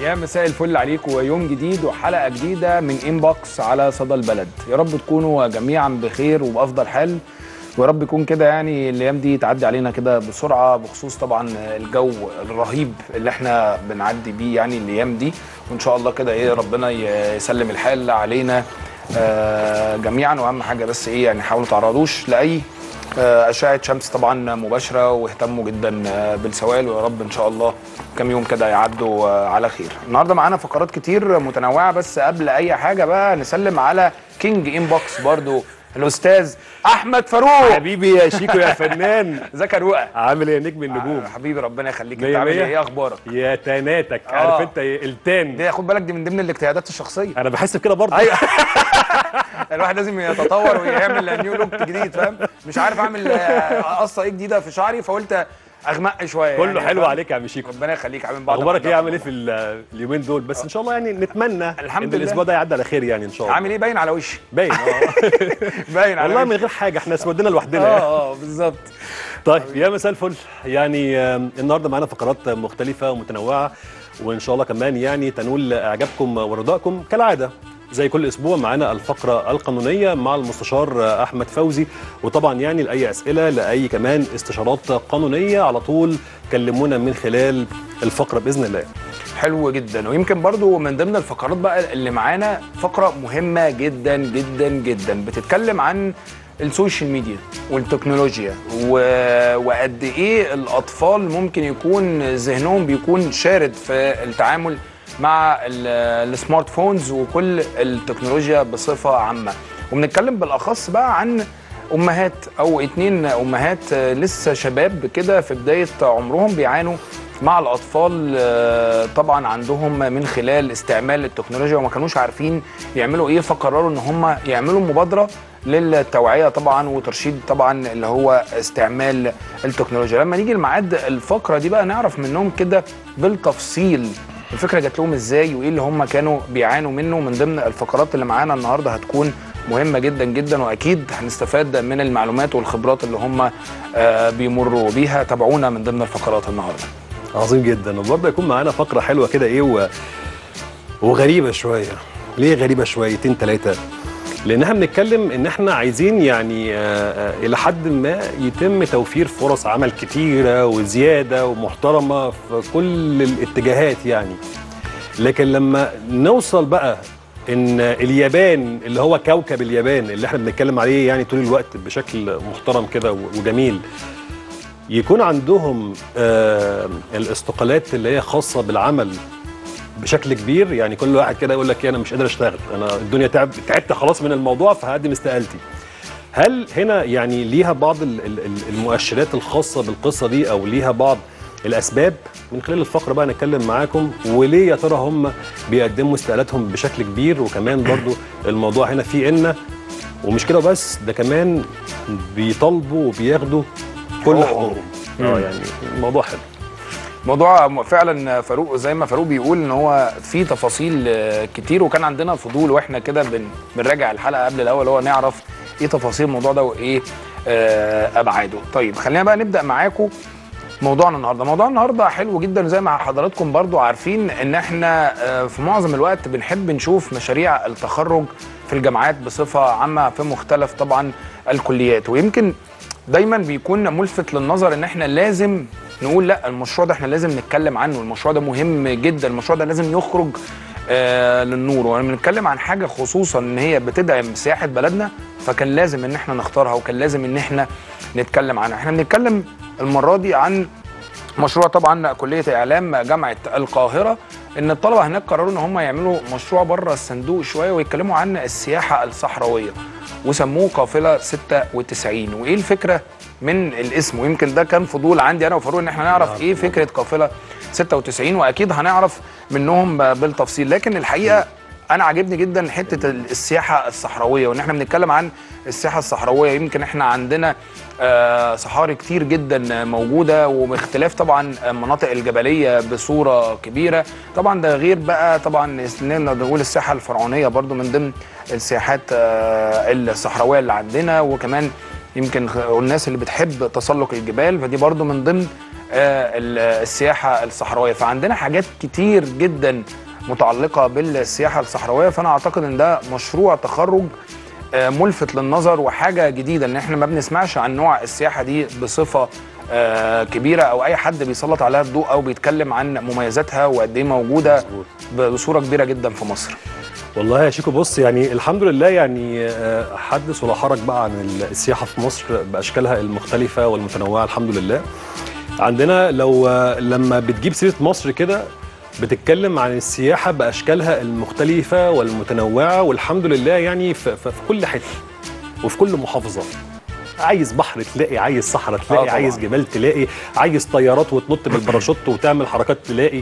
يا مساء الفل عليكم ويوم جديد وحلقه جديده من انبوكس على صدى البلد يا رب تكونوا جميعا بخير وبافضل حال ويا رب يكون كده يعني الايام دي تعدي علينا كده بسرعه بخصوص طبعا الجو الرهيب اللي احنا بنعدي بيه يعني الايام دي وان شاء الله كده ايه ربنا يسلم الحال علينا آه جميعا واهم حاجه بس ايه يعني حاولوا تعرضوش لاي آه، اشعه شمس طبعا مباشره واهتموا جدا آه، بالسوائل ويا رب ان شاء الله كام يوم كده يعدوا آه، على خير النهارده معانا فقرات كتير متنوعه بس قبل اي حاجه بقى نسلم على كينج انبوكس برضو الاستاذ احمد فاروق حبيبي يا شيكو يا فنان ازيك يا رؤى عامل ايه يا نجم النجوم آه، حبيبي ربنا يخليك انت مية عامل مية. ايه ايه اخبارك يا تناتك آه. عارف انت إيه؟ التان دي خد بالك دي من ضمن الاجتهادات الشخصيه انا بحس بكده برضه ايوه الواحد لازم يتطور ويعمل نيو لوك جديد فاهم مش عارف اعمل آه، قصه ايه جديده في شعري فقلت اغمق شويه كله يعني، حلو فاهم؟ عليك يا عم شيكو ربنا يخليك عامل بعض اخبارك ايه عامل ايه في ال- اليومين دول بس ان شاء الله يعني نتمنى الحمد ان لله. الاسبوع ده يعدي على خير يعني ان شاء الله عامل ايه باين على وشي باين اه باين على والله من وشي غير حاجه احنا اسودنا لوحدنا اه يعني. اه بالظبط طيب يا مساء الفل يعني آم، النهارده معانا فقرات مختلفه ومتنوعه وان شاء الله كمان يعني تنول اعجابكم ورضاكم كالعاده زي كل اسبوع معانا الفقره القانونيه مع المستشار احمد فوزي وطبعا يعني لاي اسئله لاي كمان استشارات قانونيه على طول كلمونا من خلال الفقره باذن الله حلو جدا ويمكن برضو من ضمن الفقرات بقى اللي معانا فقره مهمه جدا جدا جدا بتتكلم عن السوشيال ميديا والتكنولوجيا و... وقد ايه الاطفال ممكن يكون ذهنهم بيكون شارد في التعامل مع ال- السمارت فونز وكل التكنولوجيا بصفه عامه وبنتكلم بالاخص بقى عن امهات او اتنين امهات آه، لسه شباب كده في بدايه عمرهم بيعانوا مع الاطفال آه، طبعا عندهم من خلال استعمال التكنولوجيا وما كانوش عارفين يعملوا ايه فقرروا ان هم يعملوا مبادره للتوعيه طبعا وترشيد طبعا اللي هو استعمال التكنولوجيا لما نيجي لميعاد الفقره دي بقى نعرف منهم كده بالتفصيل الفكره جات لهم ازاي وايه اللي هم كانوا بيعانوا منه من ضمن الفقرات اللي معانا النهارده هتكون مهمه جدا جدا واكيد هنستفاد من المعلومات والخبرات اللي هم آه، بيمروا بيها تابعونا من ضمن الفقرات النهارده عظيم جدا وبرضه يكون معانا فقره حلوه كده ايه و... وغريبه شويه ليه غريبه شويتين ثلاثه لان احنا بنتكلم ان احنا عايزين يعني آه، آه، الى حد ما يتم توفير فرص عمل كتيره وزياده ومحترمه في كل الاتجاهات يعني لكن لما نوصل بقى ان اليابان اللي هو كوكب اليابان اللي احنا بنتكلم عليه يعني طول الوقت بشكل محترم كده وجميل يكون عندهم آه الاستقالات اللي هي خاصه بالعمل بشكل كبير يعني كل واحد كده يقول لك إيه انا مش قادر اشتغل انا الدنيا تعب تعبت خلاص من الموضوع فهقدم استقالتي هل هنا يعني ليها بعض ال- ال- ال- المؤشرات الخاصه بالقصه دي او ليها بعض الاسباب من خلال الفقره بقى نتكلم معاكم وليه يا ترى هم بيقدموا استقالاتهم بشكل كبير وكمان برضو الموضوع هنا فيه ان ومش كده بس ده كمان بيطالبوا وبياخدوا كل حقوقهم. حقوقهم اه يعني الموضوع حلو موضوع فعلا فاروق زي ما فاروق بيقول ان هو في تفاصيل آه، كتير وكان عندنا فضول واحنا كده بن بنراجع الحلقه قبل الاول هو نعرف ايه تفاصيل الموضوع ده وايه آه، ابعاده طيب خلينا بقى نبدا معاكم موضوعنا النهارده موضوع النهارده حلو جدا زي ما حضراتكم برضو عارفين ان احنا آه، في معظم الوقت بنحب نشوف مشاريع التخرج في الجامعات بصفه عامه في مختلف طبعا الكليات ويمكن دايما بيكون ملفت للنظر ان احنا لازم نقول لا المشروع ده احنا لازم نتكلم عنه المشروع ده مهم جدا المشروع ده لازم يخرج آه للنور وانا بنتكلم عن حاجه خصوصا ان هي بتدعم سياحه بلدنا فكان لازم ان احنا نختارها وكان لازم ان احنا نتكلم عنها احنا بنتكلم المره دي عن مشروع طبعا كليه اعلام جامعه القاهره ان الطلبه هناك قرروا ان هم يعملوا مشروع بره الصندوق شويه ويتكلموا عن السياحه الصحراويه وسموه قافله 96 وايه الفكره من الاسم ويمكن ده كان فضول عندي انا وفاروق ان احنا نعرف ايه فكره قافله 96 واكيد هنعرف منهم بالتفصيل لكن الحقيقه انا عاجبني جدا حته السياحه الصحراويه وان احنا بنتكلم عن السياحه الصحراويه يمكن احنا عندنا آه، صحاري كتير جدا موجوده وباختلاف طبعا المناطق الجبليه بصوره كبيره طبعا ده غير بقى طبعا نقدر نقول السياحه الفرعونيه برضو من ضمن السياحات آه، الصحراويه اللي عندنا وكمان يمكن خ- والناس اللي بتحب تسلق الجبال فدي برضو من ضمن آه، ال- السياحه الصحراويه فعندنا حاجات كتير جدا متعلقه بالسياحه الصحراويه فانا اعتقد ان ده مشروع تخرج آه، ملفت للنظر وحاجه جديده ان احنا ما بنسمعش عن نوع السياحه دي بصفه آه، كبيره او اي حد بيسلط عليها الضوء او بيتكلم عن مميزاتها وقد ايه موجوده مظبوط. بصوره كبيره جدا في مصر والله يا شيكو بص يعني الحمد لله يعني آه، حدث ولا حرج بقى عن السياحه في مصر باشكالها المختلفه والمتنوعه الحمد لله عندنا لو آه، لما بتجيب سيره مصر كده بتتكلم عن السياحه باشكالها المختلفه والمتنوعه والحمد لله يعني في, في, في كل حته وفي كل محافظه عايز بحر تلاقي عايز صحراء تلاقي طبعاً. عايز جبال تلاقي عايز طيارات وتنط بالباراشوت وتعمل حركات تلاقي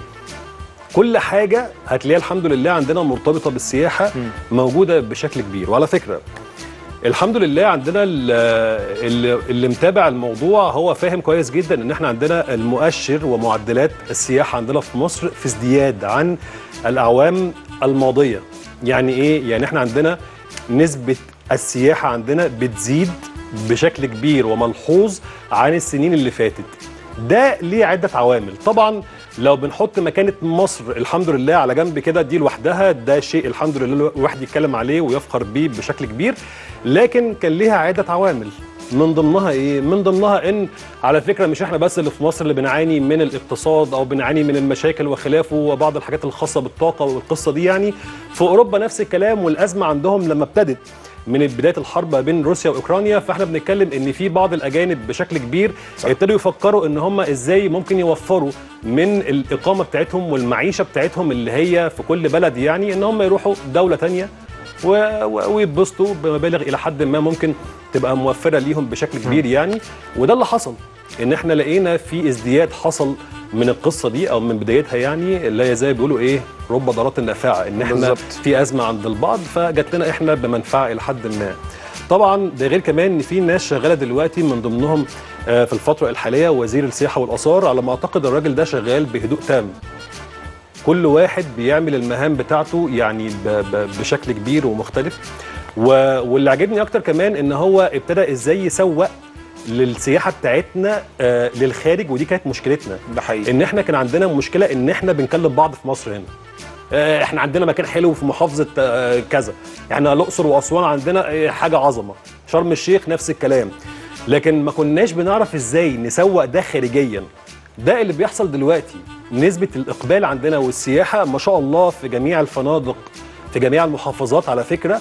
كل حاجه هتلاقيها الحمد لله عندنا مرتبطه بالسياحه موجوده بشكل كبير وعلى فكره الحمد لله عندنا ال- اللي, اللي متابع الموضوع هو فاهم كويس جدا ان احنا عندنا المؤشر ومعدلات السياحه عندنا في مصر في ازدياد عن الاعوام الماضيه يعني ايه يعني احنا عندنا نسبه السياحه عندنا بتزيد بشكل كبير وملحوظ عن السنين اللي فاتت ده ليه عده عوامل طبعا لو بنحط مكانه مصر الحمد لله على جنب كده دي لوحدها ده شيء الحمد لله الواحد يتكلم عليه ويفخر بيه بشكل كبير لكن كان ليها عده عوامل من ضمنها ايه من ضمنها ان على فكره مش احنا بس اللي في مصر اللي بنعاني من الاقتصاد او بنعاني من المشاكل وخلافه وبعض الحاجات الخاصه بالطاقه والقصه دي يعني في اوروبا نفس الكلام والازمه عندهم لما ابتدت من بدايه الحرب ما بين روسيا واوكرانيا فاحنا بنتكلم ان في بعض الاجانب بشكل كبير صح. ابتدوا يفكروا ان هم ازاي ممكن يوفروا من الاقامه بتاعتهم والمعيشه بتاعتهم اللي هي في كل بلد يعني ان هم يروحوا دوله تانية و- و- ويتبسطوا بمبالغ الى حد ما ممكن تبقى موفره ليهم بشكل كبير يعني وده اللي حصل ان احنا لقينا في ازدياد حصل من القصه دي او من بدايتها يعني اللي هي زي بيقولوا ايه رب ضارات النافعه ان احنا بالظبط. في ازمه عند البعض فجات لنا احنا بمنفعه الى حد ما طبعا ده غير كمان ان في ناس شغاله دلوقتي من ضمنهم آه، في الفتره الحاليه وزير السياحه والاثار على ما اعتقد الراجل ده شغال بهدوء تام كل واحد بيعمل المهام بتاعته يعني ب ب بشكل كبير ومختلف و واللي عجبني اكتر كمان ان هو ابتدى ازاي يسوق للسياحه بتاعتنا آه للخارج ودي كانت مشكلتنا ده حقيقي ان احنا كان عندنا مشكله ان احنا بنكلم بعض في مصر هنا آه، احنا عندنا مكان حلو في محافظه آه، كذا احنا الاقصر واسوان عندنا آه، حاجه عظمه شرم الشيخ نفس الكلام لكن ما كناش بنعرف ازاي نسوق ده خارجيا ده اللي بيحصل دلوقتي نسبه الاقبال عندنا والسياحه ما شاء الله في جميع الفنادق في جميع المحافظات على فكره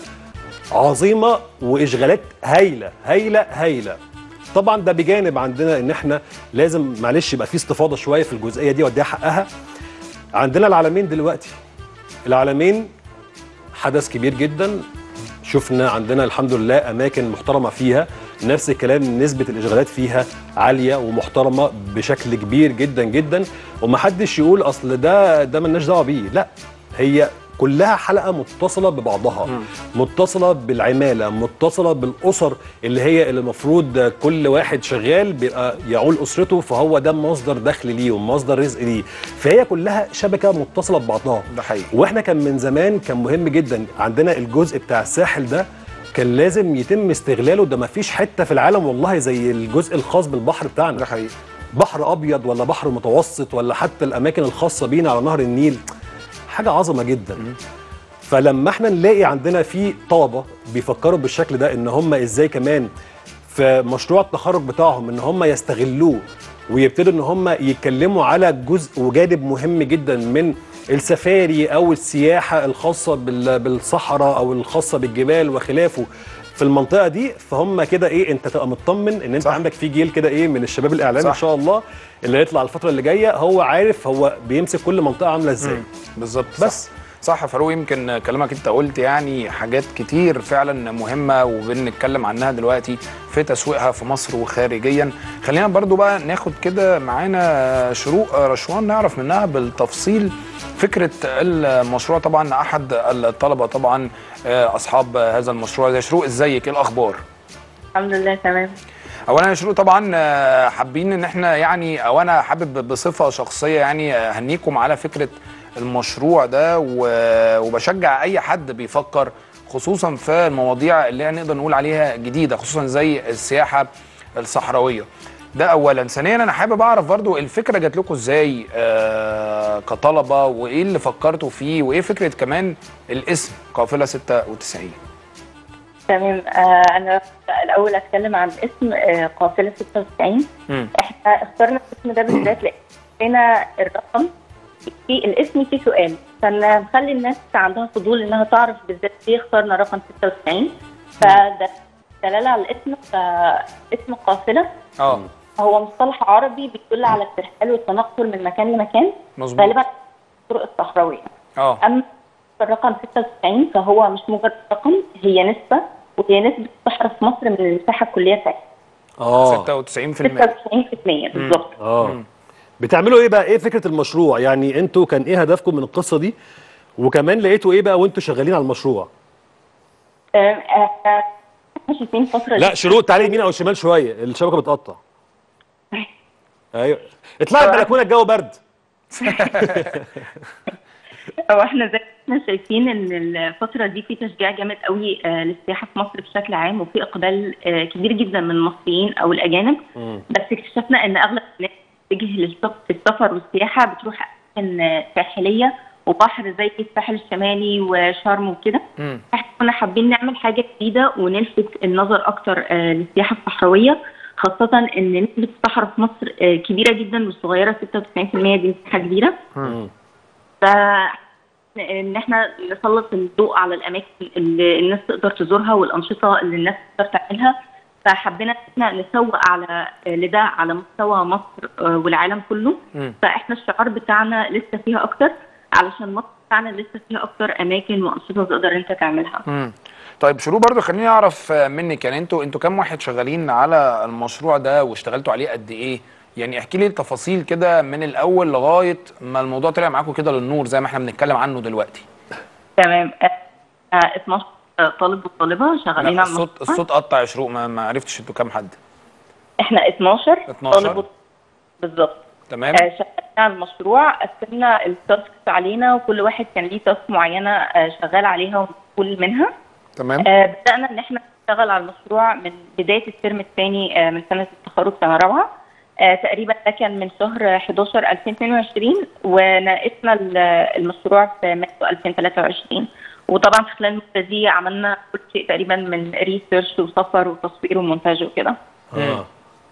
عظيمه واشغالات هايله هايله هايله طبعا ده بجانب عندنا ان احنا لازم معلش يبقى في استفاضه شويه في الجزئيه دي واديها حقها عندنا العالمين دلوقتي العالمين حدث كبير جدا شفنا عندنا الحمد لله اماكن محترمه فيها نفس الكلام نسبه الاشغالات فيها عاليه ومحترمه بشكل كبير جدا جدا ومحدش يقول اصل ده ده ملناش دعوه بيه لا هي كلها حلقه متصله ببعضها متصله بالعماله متصله بالاسر اللي هي اللي المفروض كل واحد شغال بيبقى يعول اسرته فهو ده مصدر دخل ليه ومصدر رزق ليه فهي كلها شبكه متصله ببعضها ده حقيقي واحنا كان من زمان كان مهم جدا عندنا الجزء بتاع الساحل ده كان لازم يتم استغلاله ده ما فيش حته في العالم والله زي الجزء الخاص بالبحر بتاعنا ده حقيقي بحر ابيض ولا بحر متوسط ولا حتى الاماكن الخاصه بينا على نهر النيل حاجه عظمه جدا فلما احنا نلاقي عندنا في طلبه بيفكروا بالشكل ده ان هم ازاي كمان في مشروع التخرج بتاعهم ان هم يستغلوه ويبتدوا ان هم يتكلموا على جزء وجانب مهم جدا من السفاري او السياحه الخاصه بال- بالصحراء او الخاصه بالجبال وخلافه في المنطقه دي فهم كده ايه انت تبقى مطمن ان انت صح. صح. عندك في جيل كده ايه من الشباب الاعلامي صح. ان شاء الله اللي هيطلع الفتره اللي جايه هو عارف هو بيمسك كل منطقه عامله ازاي بالظبط بس. بس صح يا فاروق يمكن كلامك انت قلت يعني حاجات كتير فعلا مهمه وبنتكلم عنها دلوقتي في تسويقها في مصر وخارجيا خلينا برضو بقى ناخد كده معانا شروق رشوان نعرف منها بالتفصيل فكره المشروع طبعا احد الطلبه طبعا آه، اصحاب هذا المشروع زي شروق ازيك ايه الاخبار الحمد لله تمام اولا يا شروق طبعا آه، حابين ان احنا يعني او انا حابب بصفه شخصيه يعني اهنيكم على فكره المشروع ده و- وبشجع اي حد بيفكر خصوصا في المواضيع اللي نقدر نقول عليها جديده خصوصا زي السياحه الصحراويه ده اولا ثانيا انا حابب اعرف برضو الفكره جات لكم ازاي آه كطلبه وايه اللي فكرتوا فيه وايه فكره كمان الاسم قافله 96 تمام آه انا الاول اتكلم عن اسم آه قافله 96 امم احنا اخترنا الاسم ده بالذات لقينا الرقم في الاسم فيه سؤال فنخلي الناس عندها فضول انها تعرف بالذات ليه اخترنا رقم 96 فده دلاله على الاسم فاسم قافله اه هو مصطلح عربي بيدل على الترحال والتنقل من مكان لمكان مظبوط غالبا الطرق الصحراويه اه اما الرقم 96 فهو مش مجرد رقم هي نسبه وهي نسبه الصحراء في مصر من المساحه الكليه بتاعتها اه 96% 96% بالظبط اه بتعملوا ايه بقى ايه فكره المشروع يعني انتوا كان ايه هدفكم من القصه دي وكمان لقيتوا ايه بقى وانتوا شغالين على المشروع آه، احنا مش شايفين فتره لا شروق تعالي يمين او شمال شويه الشبكه بتقطع ايوه اطلعي البلكونه الجو برد هو احنا زي ما احنا شايفين ان الفتره دي في تشجيع جامد قوي آه، للسياحه في مصر بشكل عام وفي اقبال آه، كبير جدا من المصريين او الاجانب بس اكتشفنا ان اغلب الناس بتتجه للسف- السفر والسياحه بتروح اماكن آه، ساحليه وبحر زي الساحل الشمالي وشرم وكده مم. احنا كنا حابين نعمل حاجه جديده ونلفت النظر اكتر آه، للسياحه الصحراويه خاصة إن نسبة الصحراء في مصر آه، كبيرة جدا والصغيرة 96% دي مساحة كبيرة مم. ف ان احنا نسلط الضوء على الاماكن اللي الناس تقدر تزورها والانشطه اللي الناس تقدر تعملها فحبينا ان احنا نسوق على لده على مستوى مصر آه، والعالم كله مم. فاحنا الشعار بتاعنا لسه فيها اكتر علشان مصر بتاعنا لسه فيها اكتر اماكن وانشطه تقدر انت تعملها مم. طيب شروق برضو خليني اعرف آه، منك يعني انتوا انتوا كام واحد شغالين على المشروع ده واشتغلتوا عليه قد ايه يعني احكي لي التفاصيل كده من الاول لغايه ما الموضوع طلع معاكم كده للنور زي ما احنا بنتكلم عنه دلوقتي تمام آه، آه، 12 طالب وطالبه شغالين لا على الصوت المشروع الصوت قطع يا شروق ما, ما عرفتش انتوا كام حد احنا 12 12. طالب وط- بالظبط تمام آه، شغالين على المشروع قسمنا التاسكس علينا وكل واحد كان ليه تاسك معينه آه، شغال عليها ومسؤول منها تمام آه، بدانا ان احنا نشتغل على المشروع من بدايه الترم الثاني من سنه التخرج سنه رابعه آه، تقريبا ده كان من شهر 11 2022 وناقشنا ال- المشروع في مارس 2023 وطبعا في خلال المده دي عملنا كل شيء تقريبا من ريسيرش وسفر وتصوير ومونتاج وكده اه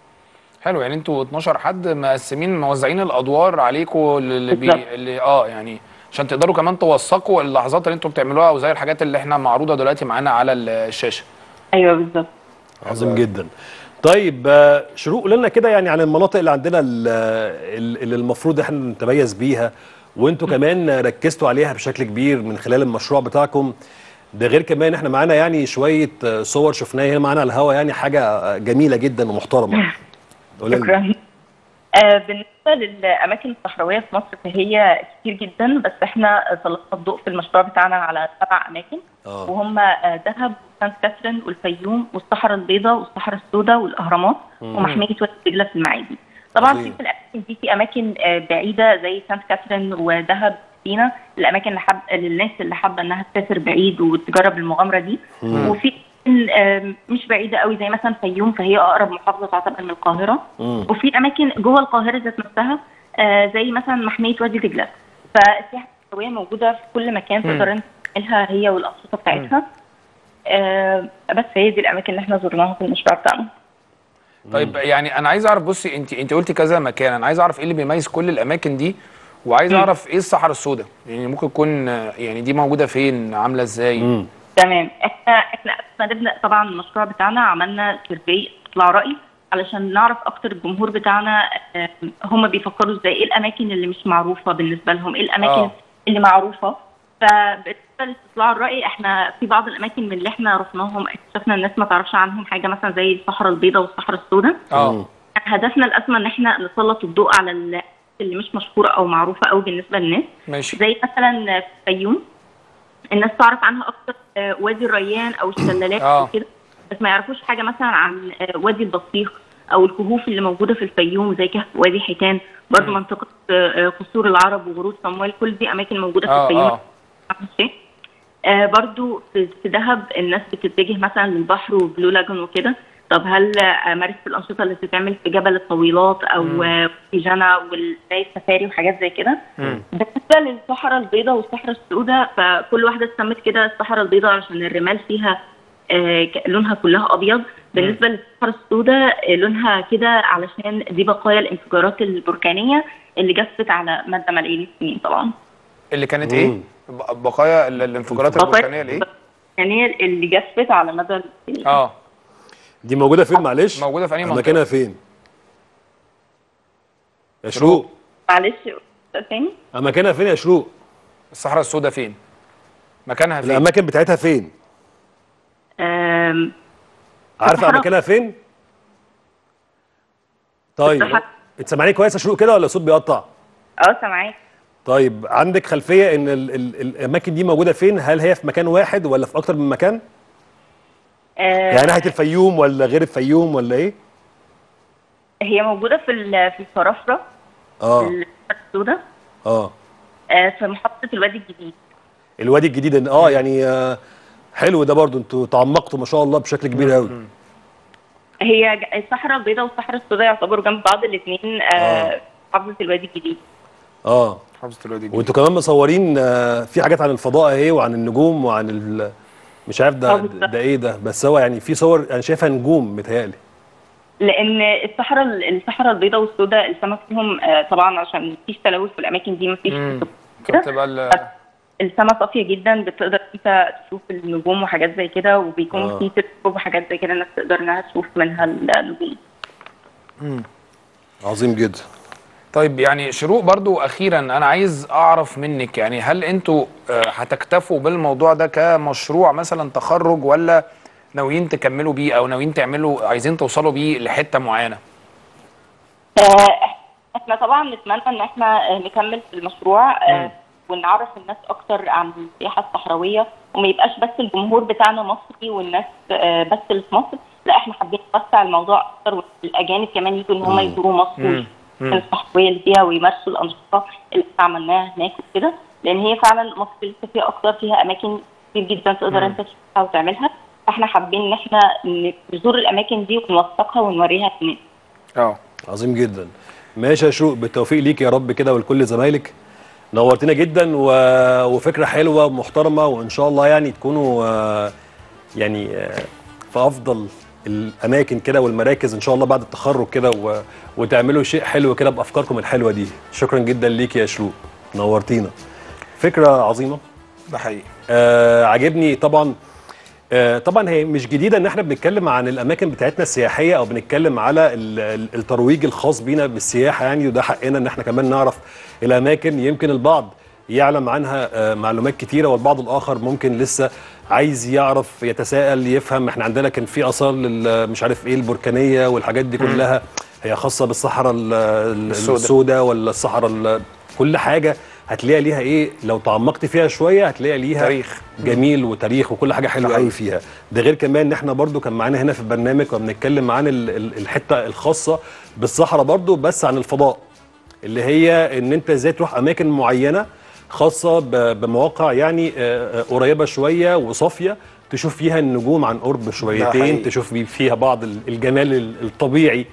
حلو يعني انتوا 12 حد مقسمين موزعين الادوار عليكم اللي بي... بالظبط. اللي اه يعني عشان تقدروا كمان توثقوا اللحظات اللي انتوا بتعملوها وزي الحاجات اللي احنا معروضه دلوقتي معانا على الشاشه ايوه بالظبط عظيم جدا طيب آه، شروق قول لنا كده يعني عن المناطق اللي عندنا ال- ال- اللي المفروض احنا نتميز بيها وانتوا كمان ركزتوا عليها بشكل كبير من خلال المشروع بتاعكم ده غير كمان احنا معانا يعني شويه آه، صور شفناها هنا معانا على الهوا يعني حاجه آه، جميله جدا ومحترمه قول لنا. شكرا آه، بالنسبه للاماكن الصحراويه في مصر فهي كتير جدا بس احنا سلطنا الضوء في المشروع بتاعنا على سبع اماكن اه وهم آه، دهب وسانت كاترين والفيوم والصحراء البيضاء والصحراء السوداء والاهرامات ومحميه وادي دجله في المعادي طبعا عظيم. في في الاماكن دي في اماكن آه، بعيده زي سانت كاترين ودهب سينا الاماكن اللي حب للناس اللي حابه انها تسافر بعيد وتجرب المغامره دي وفي أماكن، آه، مش بعيده قوي زي مثلا فيوم فهي اقرب محافظه تعتبر من القاهره مم. وفي اماكن جوه القاهره ذات نفسها آه، زي مثلا محميه وادي دجله فالسياحه الصحراويه موجوده في كل مكان تقدر انت تعملها هي والانشطه بتاعتها آه، بس هي دي الاماكن اللي احنا زرناها في المشروع بتاعنا طيب يعني انا عايز اعرف بصي انت انت قلتي كذا مكان انا عايز اعرف ايه اللي بيميز كل الاماكن دي وعايز اعرف ايه الصحراء السوداء يعني ممكن تكون آه، يعني دي موجوده فين عامله ازاي مم. تمام احنا احنا قبل ما نبدا طبعا المشروع بتاعنا عملنا سيرفي اطلاع راي علشان نعرف اكتر الجمهور بتاعنا آه، هم بيفكروا ازاي ايه الاماكن اللي مش معروفه بالنسبه لهم ايه الاماكن آه. آه. اللي معروفه فبالنسبه لاستطلاع الراي احنا في بعض الاماكن من اللي احنا رحناهم اكتشفنا الناس ما تعرفش عنهم حاجه مثلا زي الصحراء البيضاء والصحراء السوداء اه هدفنا الاسمى ان احنا نسلط الضوء على ال- اللي مش مشهوره او معروفه قوي بالنسبه للناس ماشي زي مثلا في الفيوم الناس تعرف عنها اكتر آه، وادي الريان او الشلالات آه. وكده بس ما يعرفوش حاجه مثلا عن آه، وادي البطيخ او الكهوف اللي موجوده في الفيوم زي كهف وادي حيتان برضه منطقه آه، قصور العرب وغروض صمويل كل دي اماكن موجوده في اه الفيوم اه ماشي. آه برضو في في دهب الناس بتتجه مثلا للبحر وبلو لاجون وكده طب هل امارس الانشطه اللي بتتعمل في جبل الطويلات او آه، في جنى وزي السفاري وحاجات زي كده مم. بالنسبه للصحراء البيضاء والصحراء السوداء فكل واحده اتسمت كده الصحراء البيضاء عشان الرمال فيها آه، ك- لونها كلها ابيض بالنسبه للصحراء السوداء آه، لونها كده علشان دي بقايا الانفجارات البركانيه اللي جفت على مدى ملايين السنين طبعا اللي كانت ايه مم. ب- بقايا ال- الانفجارات البركانيه الايه يعني اللي جفت على مدى السنين اه دي موجوده فين معلش موجودة في أنهي منطقة؟ مكانها فين يا شروق معلش تاني مكانها فين يا شروق الصحراء السوداء فين مكانها فين الاماكن بتاعتها فين آم، عارفه الصحراء. مكانها فين طيب الصحراء. انت سامعاني كويس يا شروق كده ولا الصوت بيقطع اه سامعاك طيب عندك خلفيه ان ال ال الاماكن دي موجوده فين هل هي في مكان واحد ولا في اكتر من مكان آه، يعني ناحيه الفيوم ولا غير الفيوم ولا ايه هي موجوده في ال- في الفرافره اه في الصحراء السوداء اه آه، في محطه الوادي الجديد الوادي الجديد اه يعني آه حلو ده برضو انتوا تعمقتوا ما شاء الله بشكل كبير قوي هي ج- الصحراء البيضاء والصحراء السوداء يعتبروا جنب بعض الاثنين آه. محافظه الوادي الجديد اه حافظة الوادي الجديد. وانتوا كمان مصورين آه، في حاجات عن الفضاء اهي وعن النجوم وعن ال... مش عارف ده آه، بالظبط. ده ايه ده بس هو يعني في صور انا شايفها نجوم متهيألي لان الصحراء الصحراء البيضاء والسوداء السمك فيهم آه، طبعا عشان مفيش تلوث في الاماكن دي مفيش مم. كده فبتبقى ال- السما صافيه جدا بتقدر انت تشوف النجوم وحاجات زي كده وبيكون آه. في تلسكوب وحاجات زي كده الناس تقدر انها تشوف منها النجوم عظيم جدا طيب يعني شروق برضو اخيرا انا عايز اعرف منك يعني هل انتوا آه، هتكتفوا بالموضوع ده كمشروع مثلا تخرج ولا ناويين تكملوا بيه او ناويين تعملوا عايزين توصلوا بيه لحته معينه آه، احنا طبعا نتمنى ان احنا آه، نكمل في المشروع آه، ونعرف الناس اكتر عن السياحه الصحراويه وما يبقاش بس الجمهور بتاعنا مصري والناس آه، بس اللي في مصر لا احنا حابين نوسع الموضوع اكتر والاجانب كمان يجوا ان هم يزوروا مصر مم. والأماكن الصحراويه اللي فيها ويمارسوا الانشطه اللي احنا عملناها هناك وكده لان هي فعلا مصر لسه فيها اكتر فيها اماكن كتير جدا تقدر انت تشوفها وتعملها فاحنا حابين ان احنا نزور الاماكن دي ونوثقها ونوريها للناس اه عظيم جدا ماشي يا شروق بالتوفيق ليك يا رب كده ولكل زمايلك نورتنا جدا و... وفكره حلوه ومحترمه وان شاء الله يعني تكونوا آه، يعني آه، في افضل الاماكن كده والمراكز ان شاء الله بعد التخرج كده و... وتعملوا شيء حلو كده بافكاركم الحلوه دي شكرا جدا ليك يا شروق نورتينا فكره عظيمه ده حقيقي آه عجبني طبعا آه طبعا هي مش جديده ان احنا بنتكلم عن الاماكن بتاعتنا السياحيه او بنتكلم على ال- ال- الترويج الخاص بينا بالسياحه يعني وده حقنا ان احنا كمان نعرف الاماكن يمكن البعض يعلم عنها آه معلومات كتيره والبعض الاخر ممكن لسه عايز يعرف يتساءل يفهم احنا عندنا كان في اثار لل- مش عارف ايه البركانيه والحاجات دي كلها هي خاصه بالصحراء ال- ال- السوداء. السوداء ولا الصحراء ال- كل حاجه هتلاقي ليها ايه لو تعمقت فيها شويه هتلاقي ليها تاريخ. جميل وتاريخ وكل حاجه حلوه صحيح. قوي فيها ده غير كمان ان احنا برضو كان معانا هنا في البرنامج وبنتكلم عن ال- ال- الحته الخاصه بالصحراء برضو بس عن الفضاء اللي هي ان انت ازاي تروح اماكن معينه خاصه ب- بمواقع يعني آه، آه، قريبه شويه وصافيه تشوف فيها النجوم عن قرب شويتين حقيقي. تشوف بي- فيها بعض ال- الجمال ال- الطبيعي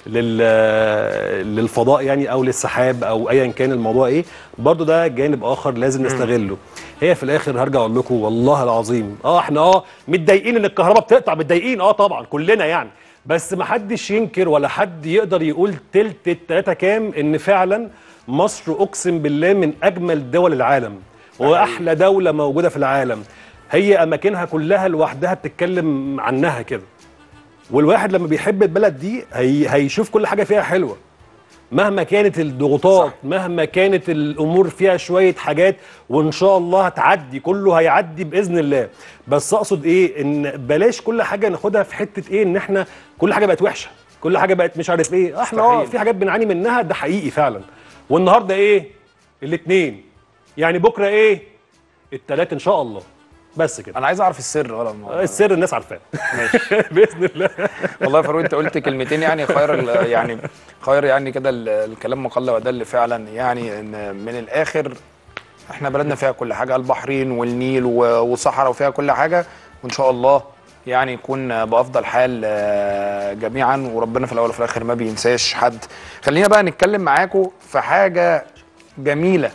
لل- للفضاء يعني او للسحاب او ايا كان الموضوع ايه برضو ده جانب اخر لازم نستغله هي في الاخر هرجع اقول لكم والله العظيم اه احنا اه متضايقين ان الكهرباء بتقطع متضايقين اه طبعا كلنا يعني بس ما حدش ينكر ولا حد يقدر يقول تلت التلاته كام ان فعلا مصر اقسم بالله من اجمل دول العالم واحلى دوله موجوده في العالم هي اماكنها كلها لوحدها بتتكلم عنها كده والواحد لما بيحب البلد دي هي هيشوف كل حاجه فيها حلوه مهما كانت الضغوطات صح. مهما كانت الامور فيها شويه حاجات وان شاء الله هتعدي كله هيعدي باذن الله بس اقصد ايه ان بلاش كل حاجه ناخدها في حته ايه ان احنا كل حاجه بقت وحشه كل حاجه بقت مش عارف ايه احنا اه مستحيل. في حاجات بنعاني منها ده حقيقي فعلا والنهارده ايه الاثنين يعني بكره ايه الثلاث ان شاء الله بس كده انا عايز اعرف السر ورا الموضوع ده. السر الناس عارفاه ماشي باذن الله والله يا فاروق انت قلت كلمتين يعني خير ال- يعني خير يعني كده ال- الكلام مقل ودل فعلا يعني ان من الاخر احنا بلدنا فيها كل حاجه البحرين والنيل و- والصحراء وفيها كل حاجه وان شاء الله يعني يكون بافضل حال آه، جميعا وربنا في الاول وفي الاخر ما بينساش حد خلينا بقى نتكلم معاكم في حاجه جميله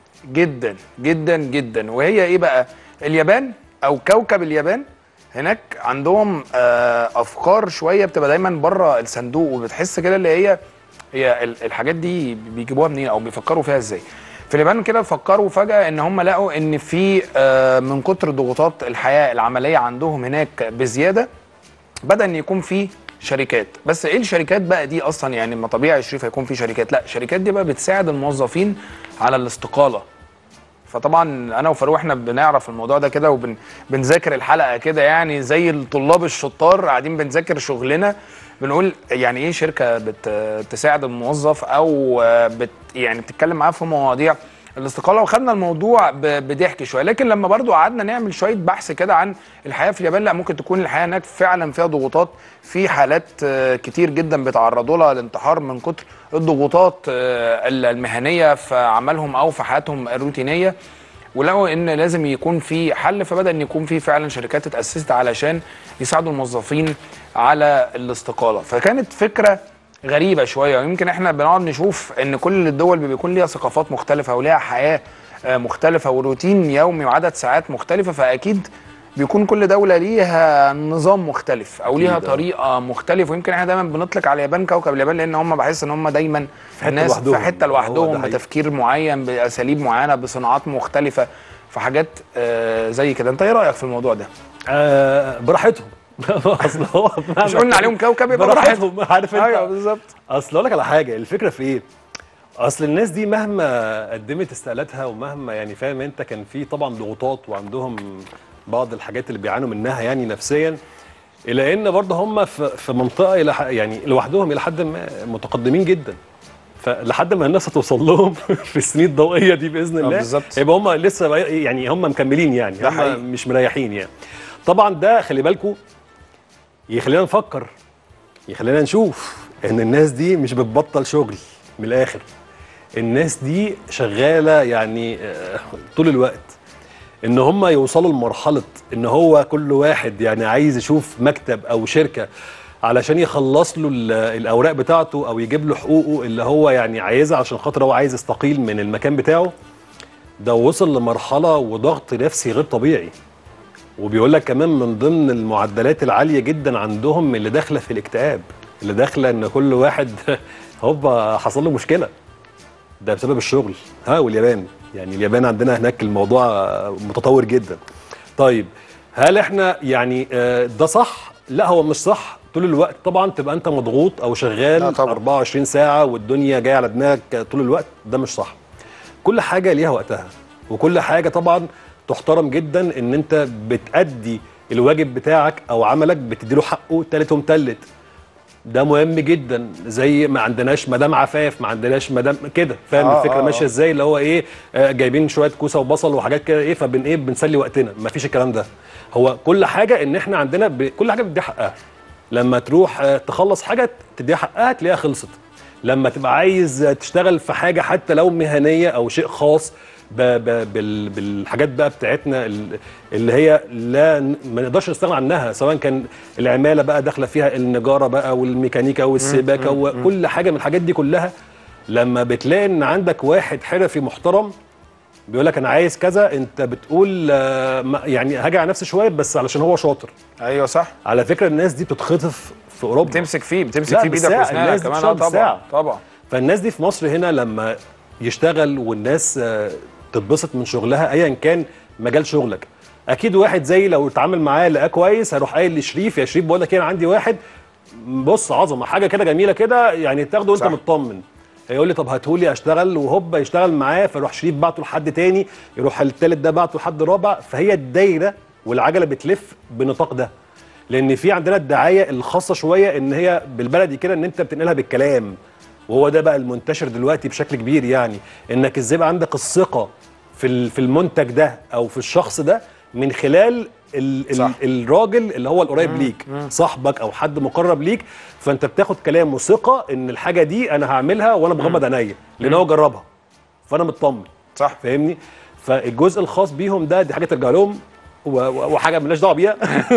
جدا جدا جدا وهي ايه بقى اليابان او كوكب اليابان هناك عندهم آه، افكار شويه بتبقى دايما بره الصندوق وبتحس كده اللي هي هي ال- الحاجات دي بيجيبوها منين او بيفكروا فيها ازاي في اليابان كده فكروا فجاه ان هم لقوا ان في آه، من كتر ضغوطات الحياه العمليه عندهم هناك بزياده بدا ان يكون في شركات بس ايه الشركات بقى دي اصلا يعني ما طبيعي يا شريف هيكون في شركات لا الشركات دي بقى بتساعد الموظفين على الاستقاله فطبعا انا وفاروق احنا بنعرف الموضوع ده كده وبنذاكر الحلقه كده يعني زي الطلاب الشطار قاعدين بنذاكر شغلنا بنقول يعني ايه شركه بتساعد الموظف او بت يعني بتتكلم معاه في مواضيع الاستقاله وخدنا الموضوع ب- بضحك شويه لكن لما برضو قعدنا نعمل شويه بحث كده عن الحياه في اليابان لا ممكن تكون الحياه هناك فعلا فيها ضغوطات في حالات آه، كتير جدا بيتعرضوا لها الانتحار من كتر الضغوطات آه، المهنيه في عملهم او في حياتهم الروتينيه ولقوا ان لازم يكون في حل فبدا ان يكون في فعلا شركات اتاسست علشان يساعدوا الموظفين على الاستقاله فكانت فكره غريبه شويه ويمكن احنا بنقعد نشوف ان كل الدول بيكون ليها ثقافات مختلفه وليها حياه آه، مختلفه وروتين يومي وعدد ساعات مختلفه فاكيد بيكون كل دوله ليها نظام مختلف او ليها أكيد، آه. طريقه مختلفه ويمكن احنا دايما بنطلق على اليابان كوكب اليابان لان هم بحس ان هم دايما في حتة الناس لوحدهم. في حته هو لوحدهم ده حقيقي. بتفكير معين باساليب معينه بصناعات مختلفه في حاجات آه، زي كده انت ايه رايك في الموضوع ده آه براحتهم اصل هو مش قلنا عليهم كوكب يبقى براحتهم براحتهم عارف انت ايوه بالظبط اصل اقول لك على حاجه الفكره في ايه اصل الناس دي مهما قدمت استقالاتها ومهما يعني فاهم انت كان في طبعا ضغوطات وعندهم بعض الحاجات اللي بيعانوا منها يعني نفسيا الا ان برضه هم في في منطقه الى ح- يعني لوحدهم الى حد ما متقدمين جدا فلحد ما الناس هتوصل لهم في السنين الضوئيه دي باذن الله بالظبط. يبقى هم لسه بقى- يعني هم مكملين يعني ده حقيقي. هم مش مريحين يعني طبعا ده خلي بالكم يخلينا نفكر يخلينا نشوف ان الناس دي مش بتبطل شغل من الاخر الناس دي شغاله يعني آه، طول الوقت ان هم يوصلوا لمرحله ان هو كل واحد يعني عايز يشوف مكتب او شركه علشان يخلص له ال- الاوراق بتاعته او يجيب له حقوقه اللي هو يعني عايزها عشان خاطر هو عايز يستقيل من المكان بتاعه ده وصل لمرحله وضغط نفسي غير طبيعي وبيقول لك كمان من ضمن المعدلات العاليه جدا عندهم اللي داخله في الاكتئاب اللي داخله ان كل واحد هوبا حصل له مشكله ده بسبب الشغل ها واليابان يعني اليابان عندنا هناك الموضوع متطور جدا طيب هل احنا يعني آه، ده صح لا هو مش صح طول الوقت طبعا تبقى انت مضغوط او لا شغال طبعا. 24 ساعه والدنيا جايه على دماغك طول الوقت ده مش صح كل حاجه ليها وقتها وكل حاجه طبعا تحترم جدا ان انت بتأدي الواجب بتاعك او عملك بتديله حقه تالت ومتلت ده مهم جدا زي ما عندناش مدام عفاف ما عندناش مدام كده فاهم آه، الفكره آه، ماشيه آه. ازاي اللي هو ايه آه جايبين شويه كوسه وبصل وحاجات كده ايه فبن ايه بنسلي وقتنا ما فيش الكلام ده هو كل حاجه ان احنا عندنا ب... كل حاجه بتدي حقها لما تروح آه تخلص حاجه تديها حقها تلاقيها خلصت لما تبقى عايز تشتغل في حاجه حتى لو مهنيه او شيء خاص ب ب بال بالحاجات بقى بتاعتنا ال- اللي هي لا ن- ما نقدرش نستغنى عنها سواء كان العماله بقى داخله فيها النجاره بقى والميكانيكا والسباكه وكل حاجه من الحاجات دي كلها لما بتلاقي ان عندك واحد حرفي محترم بيقول لك انا عايز كذا انت بتقول آه، ما- يعني هاجي على نفسي شويه بس علشان هو شاطر ايوه صح على فكره الناس دي بتتخطف في اوروبا بتمسك فيه بتمسك لا، فيه بايدك بالساعة. واسنانك الناس دي كمان بتشتغل آه، طبعا بالساعة. طبعا فالناس دي في مصر هنا لما يشتغل والناس آه، تتبسط من شغلها ايا كان مجال شغلك اكيد واحد زي لو اتعامل معاه لقاه كويس هيروح قايل لشريف يا شريف بقول لك إيه، انا عندي واحد بص عظمه حاجه كده جميله كده يعني تاخده وانت صح. مطمن هيقول لي طب هاتهولي اشتغل وهوبا يشتغل معاه فيروح شريف بعته لحد تاني يروح التالت ده بعته لحد رابع فهي الدايره والعجله بتلف بنطاق ده لان في عندنا الدعايه الخاصه شويه ان هي بالبلدي كده ان انت بتنقلها بالكلام وهو ده بقى المنتشر دلوقتي بشكل كبير يعني انك ازاي يبقى عندك الثقه في ال- في المنتج ده او في الشخص ده من خلال ال صح. ال الراجل اللي هو القريب ليك صاحبك او حد مقرب ليك فانت بتاخد كلام وثقه ان الحاجه دي انا هعملها وانا مغمض عينيا لان هو جربها فانا مطمن صح فاهمني فالجزء الخاص بيهم ده دي حاجه ترجع لهم و- و- وحاجه مالناش دعوه بيها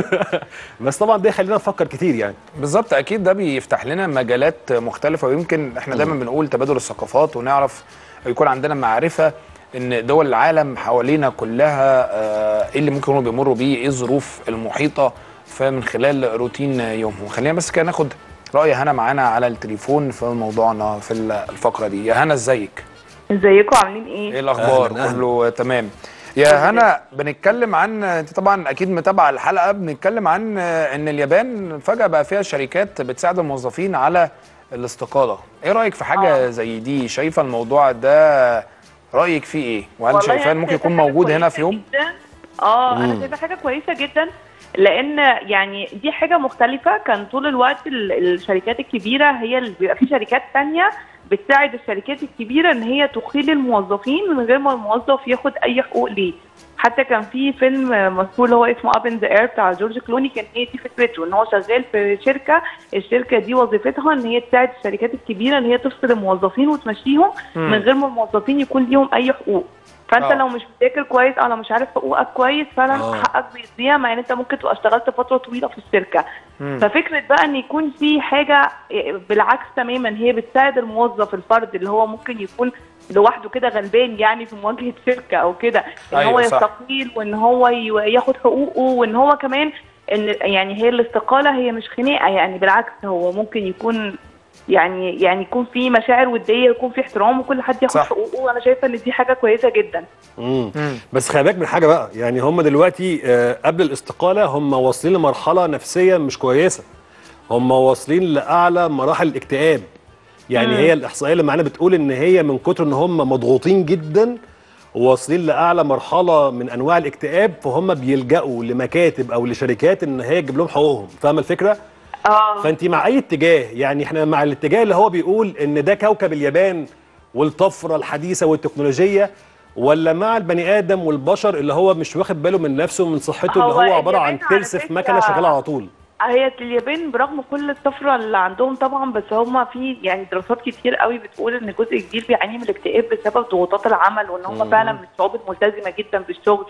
بس طبعا ده يخلينا نفكر كتير يعني بالظبط اكيد ده بيفتح لنا مجالات مختلفه ويمكن احنا دايما بنقول تبادل الثقافات ونعرف يكون عندنا معرفه ان دول العالم حوالينا كلها آه، ايه اللي ممكن يكونوا بيمروا بيه ايه الظروف المحيطه فمن خلال روتين يومهم خلينا بس كده ناخد راي هنا معانا على التليفون في موضوعنا في الفقره دي يا هنا ازيك ازيكم عاملين ايه ايه؟ الاخبار أهلاً، أهلاً. كله تمام يا هنا بنتكلم عن انت طبعا اكيد متابعه الحلقه بنتكلم عن ان اليابان فجاه بقى فيها شركات بتساعد الموظفين على الاستقاله ايه رايك في حاجه آه. زي دي شايفه الموضوع ده رايك فيه ايه وهل والله شايفاه أنا ممكن شايفة يكون حاجة موجود هنا كويسة في يوم جداً. اه انا شايفه حاجه كويسه جدا لان يعني دي حاجه مختلفه كان طول الوقت ال- الشركات الكبيره هي اللي بيبقى في شركات تانية بتساعد الشركات الكبيره ان هي تخيل الموظفين من غير ما الموظف ياخد اي حقوق ليه حتى كان في فيلم مشهور اللي هو اسمه اب ان ذا اير بتاع جورج كلوني كان هي دي فكرته ان هو شغال في شركه الشركه دي وظيفتها ان هي تساعد الشركات الكبيره ان هي تفصل الموظفين وتمشيهم مم. من غير ما الموظفين يكون ليهم اي حقوق فانت آه. لو مش بتذاكر كويس او لو مش عارف حقوقك كويس فعلا آه. حقك بيضيع مع ان انت ممكن تبقى اشتغلت فتره طويله في الشركه مم. ففكره بقى ان يكون في حاجه بالعكس تماما هي بتساعد الموظف الفرد اللي هو ممكن يكون لوحده كده غلبان يعني في مواجهه شركه او كده ان أيوة هو صح. يستقيل وان هو ي- ياخد حقوقه وان هو كمان ان يعني هي الاستقاله هي مش خناقه يعني بالعكس هو ممكن يكون يعني يعني يكون في مشاعر وديه يكون في احترام وكل حد ياخد صح. حقوقه وانا شايفه ان دي حاجه كويسه جدا مم. مم. بس خلي بالك من حاجه بقى يعني هم دلوقتي آه، قبل الاستقاله هم واصلين لمرحله نفسيه مش كويسه هم واصلين لاعلى مراحل الاكتئاب يعني مم. هي الاحصائيه اللي معانا بتقول ان هي من كتر ان هم مضغوطين جدا واصلين لاعلى مرحله من انواع الاكتئاب فهم بيلجأوا لمكاتب او لشركات ان هي تجيب لهم حقوقهم فاهمه الفكره اه فانت مع اي اتجاه يعني احنا مع الاتجاه اللي هو بيقول ان ده كوكب اليابان والطفره الحديثه والتكنولوجيه ولا مع البني ادم والبشر اللي هو مش واخد باله من نفسه ومن صحته اللي هو هو عباره عن اليابان على ترس في فكرة- مكنه شغاله على طول هي اليابان برغم كل الطفره اللي عندهم طبعا بس هم في يعني دراسات كتير قوي بتقول ان جزء كبير بيعاني من الاكتئاب بسبب ضغوطات العمل وان هم فعلا من الشعوب الملتزمه جدا بالشغل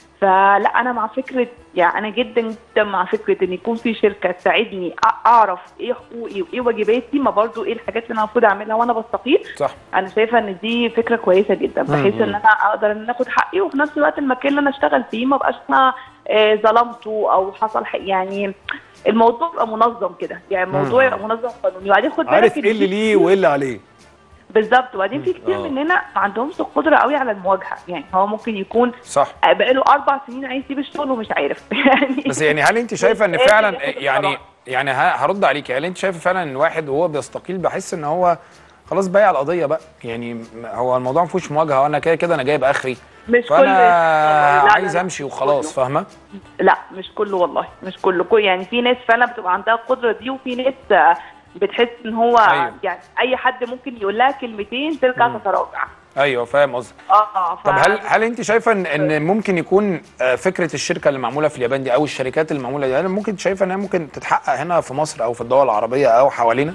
فلا انا مع فكره يعني انا جدا جدا مع فكره ان يكون في شركه تساعدني أ- اعرف ايه حقوقي وايه واجباتي ما برضو ايه الحاجات اللي انا المفروض اعملها وانا بستقيل صح انا شايفه ان دي فكره كويسه جدا بحيث ان انا اقدر ان أنا اخد حقي وفي نفس الوقت المكان اللي انا اشتغل فيه ما بقاش انا آه، ظلمته او حصل ح- يعني الموضوع يبقى منظم كده يعني الموضوع مم. يبقى منظم قانوني وبعدين خد بالك عارف إن ايه اللي في ليه وايه اللي عليه بالظبط وبعدين في كتير آه. مننا ما عندهمش القدره قوي على المواجهه يعني هو ممكن يكون صح بقاله اربع سنين عايز يسيب الشغل ومش عارف يعني بس يعني هل انت شايفه ان مش قادر فعلا ياخد يعني القرار. يعني ه- هرد عليك هل انت شايفه فعلا ان الواحد وهو بيستقيل بحس ان هو خلاص بايع القضيه بقى يعني م- هو الموضوع ما فيهوش مواجهه وانا كده كده انا جايب اخري مش كل فانا لا، لا، عايز لا، امشي مش وخلاص كله. فاهمه لا مش كله والله مش كله كل يعني في ناس فعلا بتبقى عندها القدره دي وفي ناس آه، بتحس ان هو أيوة. يعني اي حد ممكن يقول لها كلمتين ترجع تتراجع ايوه فاهم قصدك اه ف... طب هل هل انت شايفه ان ان ممكن يكون آه، فكره الشركه اللي معموله في اليابان دي او الشركات اللي معموله دي هل ممكن شايفه انها ممكن تتحقق هنا في مصر او في الدول العربيه او حوالينا؟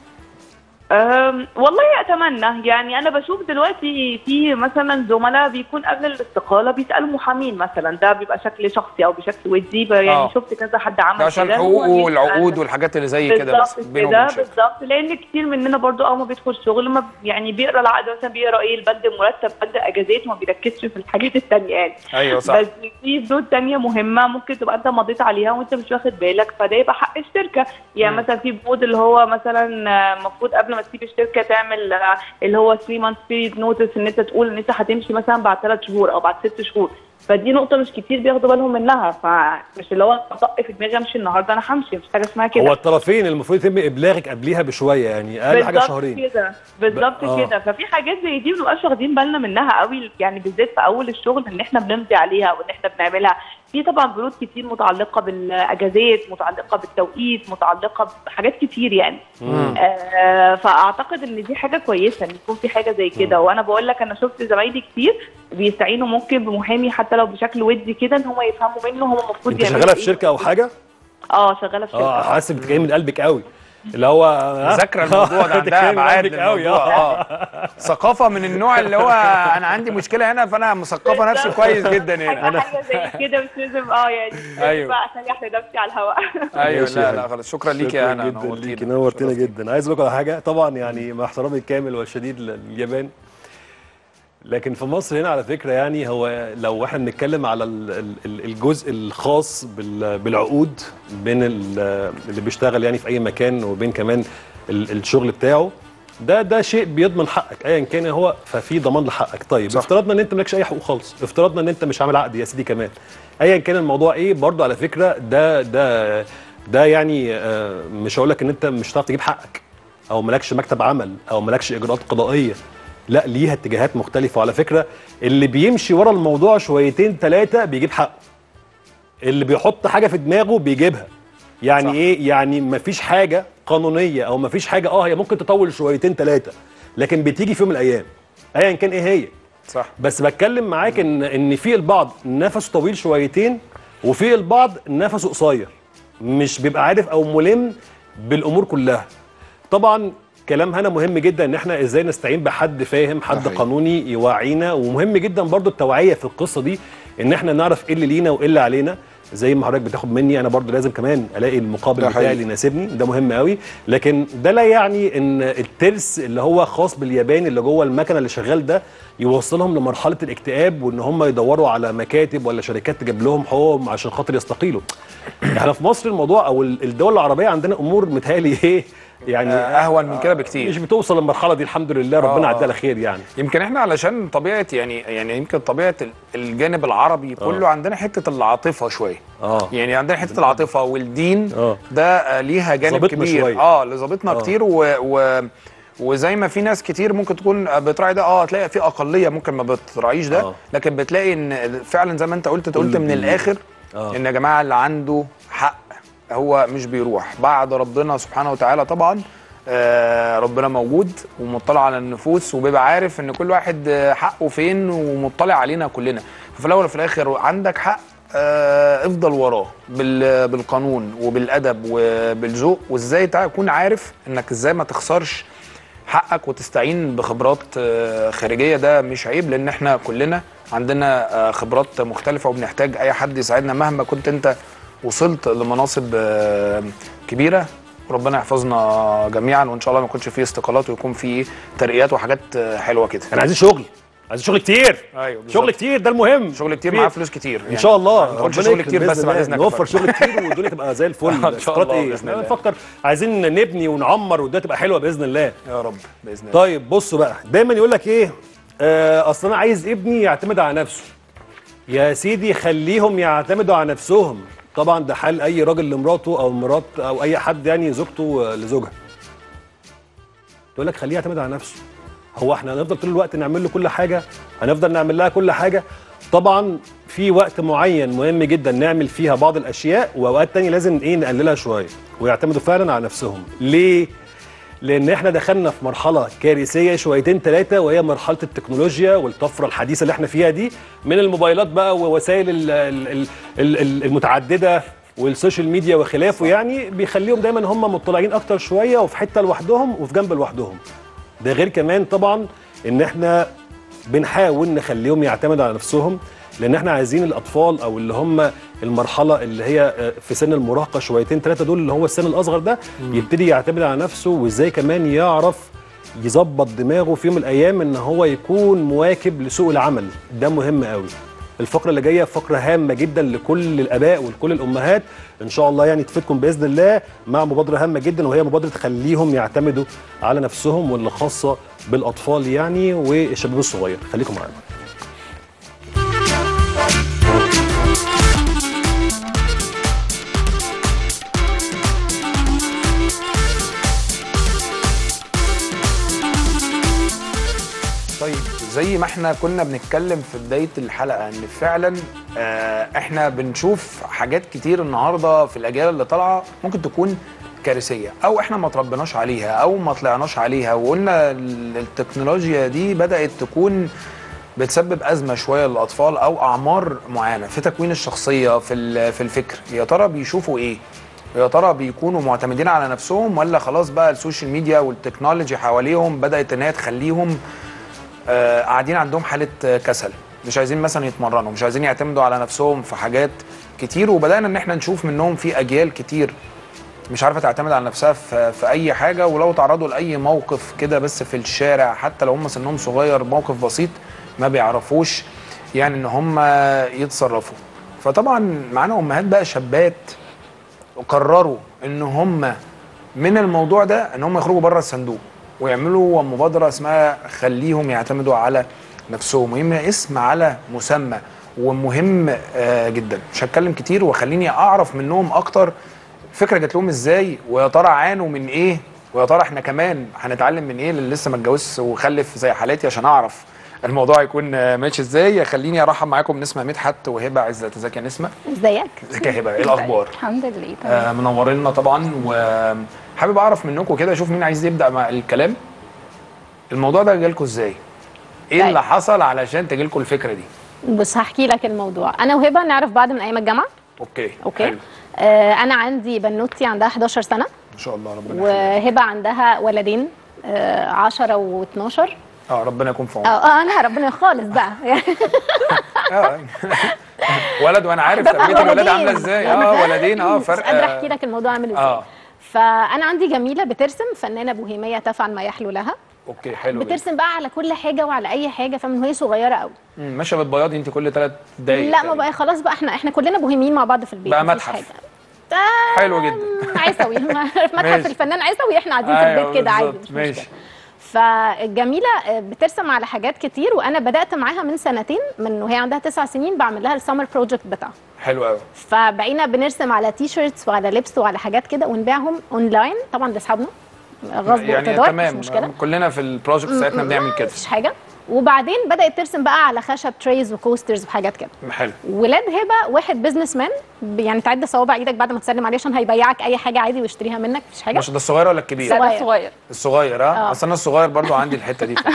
أم، والله اتمنى يعني انا بشوف دلوقتي في مثلا زملاء بيكون قبل الاستقاله بيسالوا محامين مثلا ده بيبقى شكل شخصي او بشكل ودي ب- يعني آه. شفت كذا حد عمل ده عشان كده حقوقه هو والعقود بيسأل. والحاجات اللي زي كده بس بالظبط بينه كده وبين الشركة. بالظبط لان كتير مننا برضو اول ما بيدخل شغل ما ب- يعني بيقرا العقد مثلا بيقرا ايه البند المرتب بند اجازات وما بيركزش في الحاجات التانيه يعني ايوه صح بس في بنود تانية مهمة ممكن تبقى انت مضيت عليها وانت مش واخد بالك فده يبقى حق الشركة يعني مم. مثلا في بنود اللي هو مثلا آه، المفروض قبل ما تسيب الشركة تعمل آه، اللي هو 3 months period notice ان انت تقول ان انت هتمشي مثلا بعد 3 شهور او بعد 6 شهور فدي نقطة مش كتير بياخدوا بالهم منها فمش اللي هو طق في دماغي امشي النهارده انا همشي مش حاجة اسمها كده هو الطرفين المفروض يتم ابلاغك قبليها بشويه يعني اقل حاجه بالظبط شهرين كده بالظبط ب- آه. كده ففي حاجات زي دي مبنبقاش واخدين بالنا منها قوي يعني بالذات في اول الشغل ان احنا بنمضي عليها وان احنا بنعملها في طبعا بنود كتير متعلقه بالاجازات متعلقه بالتوقيت متعلقه بحاجات كتير يعني آه فاعتقد ان دي حاجه كويسه ان يكون في حاجه زي كده وانا بقول لك انا شفت زمايلي كتير بيستعينوا ممكن بمحامي حتى لو بشكل ودي كده ان هم يفهموا منه هم المفروض انت يعملوا شغاله في إيه. شركه او حاجه اه شغاله في شركه اه حاسس بتتكلمي من قلبك قوي اللي هو ها؟ ذاكره الموضوع ده بتتكلمي عندها من ابعاد قلبك قوي للموضوع اه اه ثقافه من النوع اللي هو انا عندي مشكله هنا فانا مثقفه نفسي كويس جدا هنا حاجه حاجه زي كده مش لازم اه يعني أيوه. أيوه. بقى اسيح لنفسي على الهواء ايوه ماشي يا لا هاني. لا خلاص شكرا ليك شكراً يا هنا جدا ليكي نورتينا نورتنا جدا عايز اقول لكم على حاجه طبعا يعني مع احترامي الكامل والشديد لليابان لكن في مصر هنا على فكره يعني هو لو احنا بنتكلم على ال- ال- ال- الجزء الخاص بال- بالعقود بين ال- اللي بيشتغل يعني في اي مكان وبين كمان ال- الشغل بتاعه ده ده شيء بيضمن حقك ايا كان هو ففي ضمان لحقك طيب صح. افترضنا ان انت مالكش اي حقوق خالص افترضنا ان انت مش عامل عقد يا سيدي كمان ايا كان الموضوع ايه برضو على فكره ده ده ده يعني آه، مش هقول لك ان انت مش هتعرف تجيب حقك او مالكش مكتب عمل او مالكش اجراءات قضائيه لا ليها اتجاهات مختلفه وعلى فكره اللي بيمشي ورا الموضوع شويتين ثلاثه بيجيب حقه اللي بيحط حاجه في دماغه بيجيبها يعني صح. صح. ايه يعني مفيش حاجه قانونيه او مفيش حاجه اه هي ممكن تطول شويتين ثلاثه لكن بتيجي في يوم من الايام ايا كان ايه هي صح بس بتكلم معاك ان ان في البعض نفسه طويل شويتين وفي البعض نفسه قصير مش بيبقى عارف او ملم بالامور كلها طبعا كلام هنا مهم جدا ان احنا ازاي نستعين بحد فاهم حد حقيقي. قانوني يوعينا ومهم جدا برضو التوعيه في القصه دي ان احنا نعرف ايه اللي لينا وايه اللي علينا زي ما حضرتك بتاخد مني انا برضو لازم كمان الاقي المقابل ده بتاعي حقيقي. اللي يناسبني ده مهم قوي لكن ده لا يعني ان الترس اللي هو خاص باليابان اللي جوه المكنه اللي شغال ده يوصلهم لمرحله الاكتئاب وان هم يدوروا على مكاتب ولا شركات تجيب لهم حقوقهم عشان خاطر يستقيلوا احنا في مصر الموضوع او الدول العربيه عندنا امور متهيألي ايه يعني آه، اهون من كده مش بكتير بتوصل للمرحله دي الحمد لله ربنا آه. يعديها على خير يعني يمكن احنا علشان طبيعه يعني يعني يمكن طبيعه ال- الجانب العربي كله عندنا حته العاطفه شويه اه يعني عندنا حته العاطفه والدين آه. ده آه، ليها جانب ظابطنا كبير شوية. اه اللي ظابطنا آه. كتير و, و وزي ما في ناس كتير ممكن تكون بتراعي ده اه هتلاقي في اقليه ممكن ما بتراعيش ده آه. لكن بتلاقي ان فعلا زي ما انت قلت أنت قلت كل من بي- الاخر آه. ان يا جماعه اللي عنده حق هو مش بيروح بعد ربنا سبحانه وتعالى طبعا آه ربنا موجود ومطلع على النفوس وبيبقى عارف ان كل واحد آه، حقه فين ومطلع علينا كلنا ففي الاول وفي الاخر عندك حق آه افضل وراه بال- بالقانون وبالادب وبالذوق وازاي تكون عارف انك ازاي ما تخسرش حقك وتستعين بخبرات آه، خارجيه ده مش عيب لان احنا كلنا عندنا آه، خبرات مختلفه وبنحتاج اي حد يساعدنا مهما كنت انت وصلت لمناصب آه، كبيره ربنا يحفظنا جميعا وان شاء الله ما يكونش فيه استقالات ويكون فيه ترقيات وحاجات آه، حلوه كده احنا عايزين شغل عايزين شغل كتير ايوه بالظبط. شغل كتير ده المهم شغل كتير في- معاه فلوس كتير ان شاء الله ما ناخدش ربنا شغل يكرم كتير بس بإذن بعد الله. اذنك نوفر شغل كتير والدنيا تبقى زي الفل إن شاء استقالات الله ايه بإذن احنا الله. بنفكر عايزين نبني ونعمر والدنيا تبقى حلوه باذن الله يا رب باذن الله طيب بصوا بقى دايما يقول لك ايه آه اصل انا عايز ابني يعتمد على نفسه يا سيدي خليهم يعتمدوا على نفسهم طبعا ده حال اي راجل لمراته او مرات او اي حد يعني زوجته آه، لزوجها تقول لك خليه يعتمد على نفسه هو احنا هنفضل طول الوقت نعمل له كل حاجه هنفضل نعمل لها كل حاجه طبعا في وقت معين مهم جدا نعمل فيها بعض الاشياء واوقات تانية لازم ايه نقللها شويه ويعتمدوا فعلا على نفسهم ليه لان احنا دخلنا في مرحله كارثيه شويتين ثلاثه وهي مرحله التكنولوجيا والطفره الحديثه اللي احنا فيها دي من الموبايلات بقى ووسائل ال- ال- ال- ال- ال- المتعدده والسوشيال ميديا وخلافه يعني بيخليهم دايما هم مطلعين اكتر شويه وفي حته لوحدهم وفي جنب لوحدهم ده غير كمان طبعا ان احنا بنحاول نخليهم يعتمدوا على نفسهم لان احنا عايزين الاطفال او اللي هم المرحله اللي هي آه، في سن المراهقه شويتين ثلاثه دول اللي هو السن الاصغر ده يبتدي يعتمد على نفسه وازاي كمان يعرف يظبط دماغه في يوم من الايام ان هو يكون مواكب لسوق العمل ده مهم قوي الفقره اللي جايه فقره هامه جدا لكل الاباء ولكل الامهات ان شاء الله يعني تفيدكم باذن الله مع مبادره هامه جدا وهي مبادره خليهم يعتمدوا على نفسهم واللي خاصه بالاطفال يعني والشباب الصغير خليكم معانا طيب زي زي ما احنا كنا بنتكلم في بدايه الحلقه ان فعلا آه، احنا بنشوف حاجات كتير النهارده في الاجيال اللي طالعه ممكن تكون كارثيه او احنا ما تربناش عليها او ما طلعناش عليها وقلنا ال- التكنولوجيا دي بدات تكون بتسبب ازمه شويه للاطفال او اعمار معينه في تكوين الشخصيه في ال- في الفكر يا ترى بيشوفوا ايه يا ترى بيكونوا معتمدين على نفسهم ولا خلاص بقى السوشيال ميديا والتكنولوجي حواليهم بدات ان هي تخليهم آه، قاعدين عندهم حاله آه، كسل مش عايزين مثلا يتمرنوا مش عايزين يعتمدوا على نفسهم في حاجات كتير وبدانا ان احنا نشوف منهم في اجيال كتير مش عارفه تعتمد على نفسها في, في اي حاجه ولو تعرضوا لاي موقف كده بس في الشارع حتى لو هم سنهم صغير موقف بسيط ما بيعرفوش يعني ان هم يتصرفوا فطبعا معانا امهات بقى شابات قرروا ان هم من الموضوع ده ان هم يخرجوا بره الصندوق ويعملوا مبادره اسمها خليهم يعتمدوا على نفسهم وهي اسم على مسمى ومهم آه، جدا مش هتكلم كتير وخليني اعرف منهم اكتر الفكره جات لهم ازاي ويا ترى عانوا من ايه ويا ترى احنا كمان هنتعلم من ايه اللي لسه ما اتجوزش وخلف زي حالاتي عشان اعرف الموضوع هيكون آه، ماشي ازاي خليني ارحب معاكم نسمه مدحت وهبه عزت ازيك يا نسمه ازيك ازيك يا هبه ايه الاخبار الحمد لله تمام آه منورينا طبعا وحابب اعرف منكم كده اشوف مين عايز يبدا مع الكلام الموضوع ده جالكم ازاي ايه طيب. اللي حصل علشان تجيلكم الفكره دي بص هحكي لك الموضوع انا وهبه نعرف بعض من ايام الجامعه اوكي اوكي حلو. آه انا عندي بنوتي عندها 11 سنه ان شاء الله ربنا يخليك وهبه عندها ولدين آه 10 و12 اه ربنا يكون في اه عونك اه انا ربنا خالص بقى آه. ولد وانا عارف ببقى تربيه الولاد ولدين. عامله ازاي اه ولدين اه مش فرق قادره احكي لك الموضوع عامل ازاي اه فانا عندي جميله بترسم فنانه بوهيميه تفعل ما يحلو لها اوكي حلو جدا بترسم بقى على كل حاجه وعلى اي حاجه فمن وهي صغيره قوي مم، ماشيه بتبيضي انت كل ثلاث دقايق لا ما تقريباً. بقى خلاص بقى احنا احنا كلنا بوهيميين مع بعض في البيت بقى مفيش متحف. حاجة. آه، حلو جدا عيسوي متحف ماشي. الفنان عيسوي احنا قاعدين في أيوة البيت كده عادي بالظبط، مش ماشي. مشكله فالجميله آه، بترسم على حاجات كتير وانا بدات معاها من سنتين من وهي عندها تسع سنين بعمل لها السمر بروجكت بتاعها حلو قوي فبقينا بنرسم على تي شيرتس وعلى لبس وعلى حاجات كده ونبيعهم اونلاين طبعا لاصحابنا غصب يعني واقتدار تمام مش مشكله كلنا في البروجكت بتاعتنا بنعمل كده مفيش حاجه وبعدين بدات ترسم بقى على خشب تريز وكوسترز وحاجات كده حلو ولاد هبه واحد بزنس مان يعني تعد صوابع ايدك بعد ما تسلم عليه عشان هيبيعك اي حاجه عادي ويشتريها منك مفيش حاجه مش ده الصغير ولا الكبير؟ صغير. لا صغير الصغير ها آه. اصل انا الصغير برضو عندي الحته دي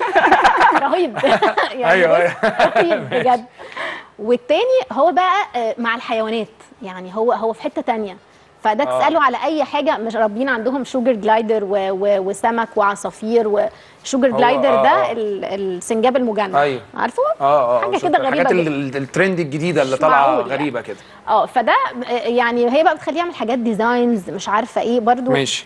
رهيب يعني أيوة، بص، رهيب بجد والتاني هو بقى آه، مع الحيوانات يعني هو هو في حته تانية فده آه. تساله على اي حاجه مش رابين عندهم شوجر جلايدر و و وسمك وعصافير وشوجر هو- جلايدر آه، ده آه. ال- السنجاب المجنح أيوة. عارفه اه اه حاجه شفت كده غريبه الحاجات جدا. ال- ال- الترند الجديده اللي مش طالعه معقول يعني. غريبه كده اه فده آه، يعني هي بقى بتخليه يعمل حاجات ديزاينز مش عارفه ايه برضو ماشي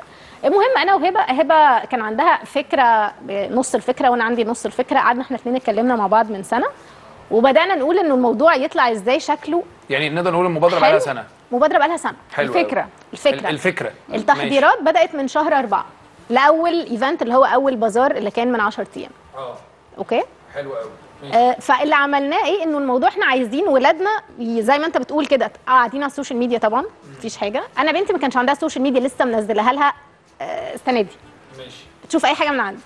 المهم انا وهبه هبه كان عندها فكره نص الفكره وانا عندي نص الفكره قعدنا احنا الاثنين اتكلمنا مع بعض من سنه وبدانا نقول انه الموضوع يطلع ازاي شكله يعني نقدر نقول المبادره بقى حلو. لها سنه مبادره بقى لها سنه حلو الفكرة. أوي. الفكره ال- الفكره التحضيرات بدات من شهر أربعة لاول ايفنت اللي هو اول بازار اللي كان من 10 ايام ماشي. اه اوكي حلو قوي آه، فاللي عملناه ايه انه الموضوع احنا عايزين ولادنا ي- زي ما انت بتقول كده قاعدين على السوشيال ميديا طبعا مفيش حاجه انا بنتي ما كانش عندها سوشيال ميديا لسه منزلها لها آه، السنه دي ماشي تشوف اي حاجه من عندي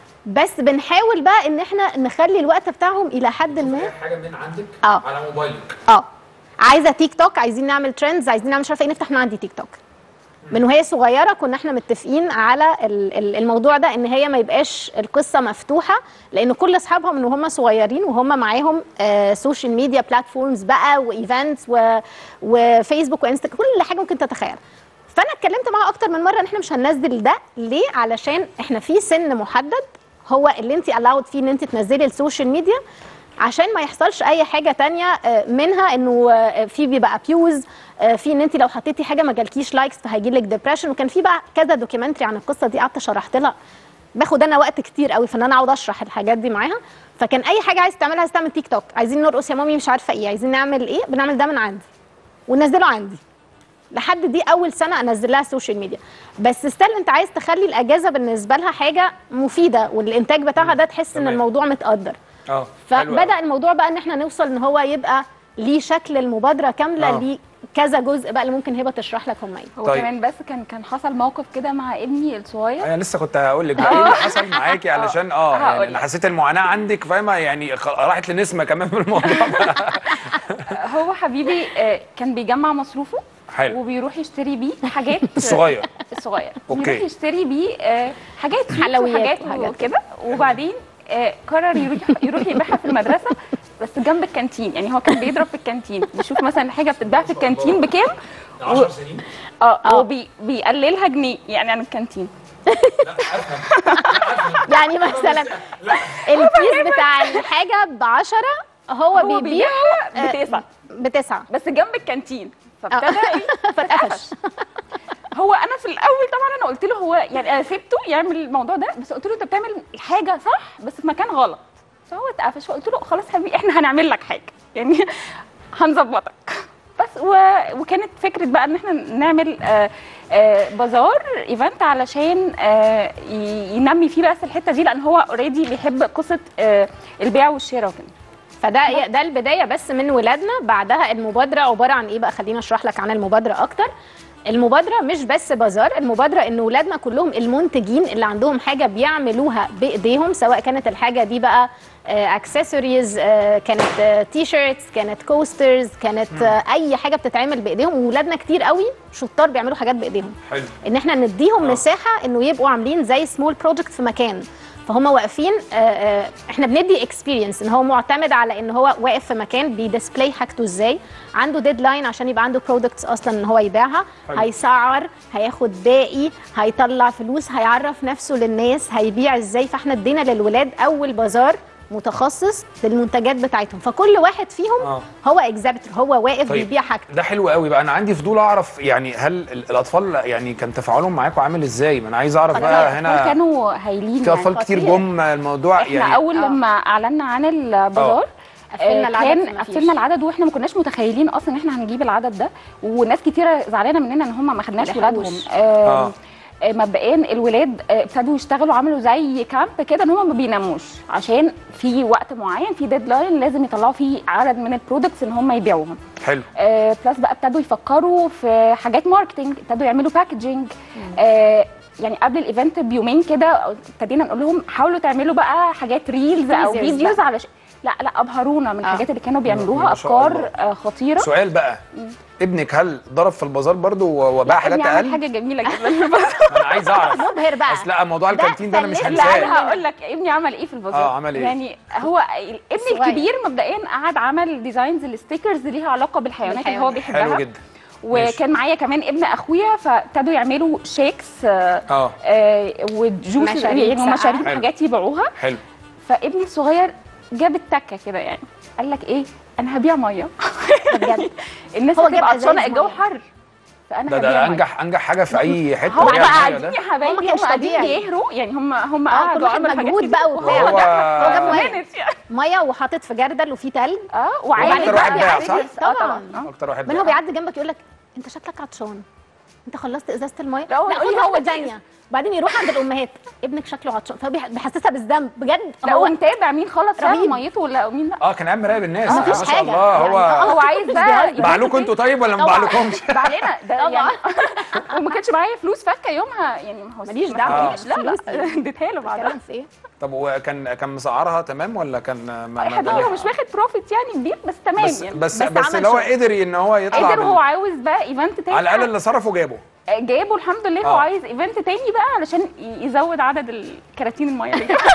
بس بنحاول بقى ان احنا نخلي الوقت بتاعهم الى حد ما اي حاجه من عندك آه. على موبايلك اه عايزه تيك توك عايزين نعمل ترندز عايزين نعمل مش عارفه ايه نفتح من عندي تيك توك من وهي صغيره كنا احنا متفقين على ال- ال- الموضوع ده ان هي ما يبقاش القصه مفتوحه لان كل اصحابها من وهم صغيرين وهم معاهم آه سوشيال ميديا بلاتفورمز بقى وايفنتس و- وفيسبوك وانستا كل حاجه ممكن تتخيل فانا اتكلمت معاها اكتر من مره ان احنا مش هننزل ده ليه علشان احنا في سن محدد هو اللي انت الاود فيه ان انت تنزلي السوشيال ميديا عشان ما يحصلش اي حاجه تانية آه، منها انه آه، في بيبقى ابيوز في ان انت لو حطيتي حاجه ما جالكيش لايكس فهيجي لك ديبرشن وكان في بقى كذا دوكيومنتري عن القصه دي قعدت شرحت لها باخد انا وقت كتير قوي فان انا اقعد اشرح الحاجات دي معاها فكان اي حاجه عايز تعملها عايز تعمل تيك توك عايزين نرقص يا مامي مش عارفه ايه عايزين نعمل ايه بنعمل ده من عندي وننزله عندي لحد دي اول سنه انزل لها السوشيال ميديا بس ستيل انت عايز تخلي الاجازه بالنسبه لها حاجه مفيده والانتاج بتاعها ده تحس ان تمام. الموضوع متقدر اه حلو أوي. فبدا الموضوع بقى ان احنا نوصل ان هو يبقى ليه شكل المبادره كامله آه. ليه كذا جزء بقى اللي ممكن هبه تشرح لك هم ايه هو طيب. كمان بس كان كان حصل موقف كده مع ابني الصغير انا لسه كنت هقول لك بقى ايه اللي حصل معاكي علشان اه يعني هقول انا لك. حسيت المعاناه عندك فاهمه يعني خ- راحت لنسمه كمان في الموضوع ده هو حبيبي آه، كان بيجمع مصروفه حلو وبيروح يشتري بيه حاجات الصغير الصغير أوكي. بيروح يشتري بيه آه، حاجات سويتس حلويات وحاجات وحاجات وكده وبعدين آه، قرر يروح يروح يبيعها في المدرسه بس جنب الكانتين يعني هو كان بيضرب في الكانتين يشوف مثلا الحاجه بتتباع في الكانتين بكام 10 سنين اه وبيقللها جنيه يعني عن الكانتين يعني مثلا الكيس بتاع الحاجه ب 10 هو هو بيبيع بيبيعها بتسعه بتسعه بس جنب الكانتين فابتدى ايه فاتقفش هو انا في الاول طبعا انا قلت له هو يعني انا سبته يعمل الموضوع ده بس قلت له انت بتعمل الحاجه صح بس في مكان غلط فهو اتقفش فقلت له خلاص حبيبي احنا هنعمل لك حاجه يعني هنظبطك بس و... وكانت فكره بقى ان احنا نعمل آه آه بازار ايفنت علشان آه ي- ينمي فيه بس الحته دي لان هو اوريدي بيحب قصه آه البيع والشراء وكده فده ده البدايه بس من ولادنا بعدها المبادره عباره عن ايه بقى خلينا اشرح لك عن المبادره اكتر المبادره مش بس بازار المبادره ان ولادنا كلهم المنتجين اللي عندهم حاجه بيعملوها بايديهم سواء كانت الحاجه دي بقى اكسسوارز كانت تي شيرتس كانت كوسترز كانت آه، اي حاجه بتتعمل بايديهم وولادنا كتير قوي شطار بيعملوا حاجات بايديهم حلو ان احنا نديهم مساحه انه يبقوا عاملين زي سمول بروجكت في مكان فهم واقفين آه، آه، احنا بندي اكسبيرينس ان هو معتمد على ان هو واقف في مكان بيديسبلاي حاجته ازاي عنده ديدلاين عشان يبقى عنده برودكتس اصلا ان هو يبيعها حلو. هيسعر هياخد باقي هيطلع فلوس هيعرف نفسه للناس هيبيع ازاي فاحنا ادينا للولاد اول بازار متخصص للمنتجات بتاعتهم فكل واحد فيهم آه. هو اكزابتور هو واقف طيب. بيبيع حاجته ده حلو قوي بقى انا عندي فضول اعرف يعني هل ال- الاطفال يعني كان تفاعلهم معاكم عامل ازاي ما انا عايز اعرف بقى الأطفال هنا كانوا هايلين في اطفال يعني. كتير خطير. جم الموضوع احنا يعني اول آه. لما اعلنا عن البازار قفلنا آه، العدد كان فمفيش. قفلنا العدد واحنا ما كناش متخيلين اصلا ان احنا هنجيب العدد ده وناس كتيره زعلانه مننا ان هم ما خدناش ما ولادهم لحقوش. آه. آه. آه، مبدئيا الولاد آه، ابتدوا يشتغلوا عملوا زي كامب كده ان هم ما بيناموش عشان في وقت معين في ديدلاين لازم يطلعوا فيه عدد من البرودكتس ان هم يبيعوهم حلو آه، بلس بقى ابتدوا يفكروا في حاجات ماركتينج ابتدوا يعملوا باكجينج آه يعني قبل الايفنت بيومين كده ابتدينا نقول لهم حاولوا تعملوا بقى حاجات ريلز او Teasers فيديوز بقى. علشان لا لا ابهرونا من آه. الحاجات اللي كانوا بيعملوها ما شاء افكار الله. آه خطيره سؤال بقى ابنك هل ضرب في البازار برضو و- وباع حاجات ابني عمل اقل حاجه جميله جدا انا عايز اعرف مبهر بقى بس لا موضوع ده الكانتين ده انا مش فلسفة. لا هنساه انا هقول لك ابني عمل ايه في البازار آه، عمل إيه؟ يعني هو ابني صغير. الكبير مبدئيا قعد عمل ديزاينز الستيكرز ليها علاقه بالحيوانات اللي هو بالحيوانات. بيحبها حلو جدا ماشي. وكان معايا كمان ابن اخويا فابتدوا يعملوا شيكس آه اه آه وجوس مشاريب يعني ساقعة. ومشاريب حلو. حاجات يبيعوها حلو فابني الصغير جاب التكه كده يعني قال لك ايه انا هبيع ميه بجد الناس هو هتبقى جاب عطشانه أزايز الجو مية. حر فانا ده هبيع ده مية. انجح انجح حاجه في اي حته هم بيع المية قاعدين ده. يا حبايبي كانش هم قاعدين طبيعي. بيهروا يعني هم هم اه قعدوا كل واحد عملوا حاجات مجهود كتير. بقى وبتاع هو- هو جاب ميه كانت يعني. ميه وحاطط في جردل وفيه تلج اه وعايز أكتر واحد بقى باع، يعمل- صح؟ اه طبعاً. طبعا اكتر واحد من هو باع. بيعدي جنبك يقول لك انت شكلك عطشان انت خلصت ازازه الميه لا، هو لا يقول خد لي هو واحده ثانيه بعدين يروح عند الامهات ابنك شكله عطشان فبيحسسها بالذنب بجد لا هو هو متابع مين خلص فعلا رهيب. ميته ولا مين لا اه كان قاعد مراقب الناس ما ما فيش شاء حاجه الله يعني هو هو عايز بقى بيهزر. باع لكم انتوا طيب ولا ما طبعاً. باعلكمش علينا ده طبعاً. يعني وما كانش معايا فلوس فكه يومها يعني ما هو ماليش ما دعوة. فيش. لا لا فلوسي. اديتها له بعدها بتتكلم في ايه طب وكان كان مسعرها تمام ولا كان ما- ما- يا حبيبي هو مش واخد بروفيت يعني كبير بس تمام بس يعني بس بس بس عمل اللي هو شغل. قدر ان هو يطلع قدر بال- هو عاوز بقى ايفنت تاني على الاقل اللي صرفه جابه جايبه الحمد لله آه. هو عايز ايفنت تاني بقى علشان ي- يزود عدد الكراتين الميه اللي جايه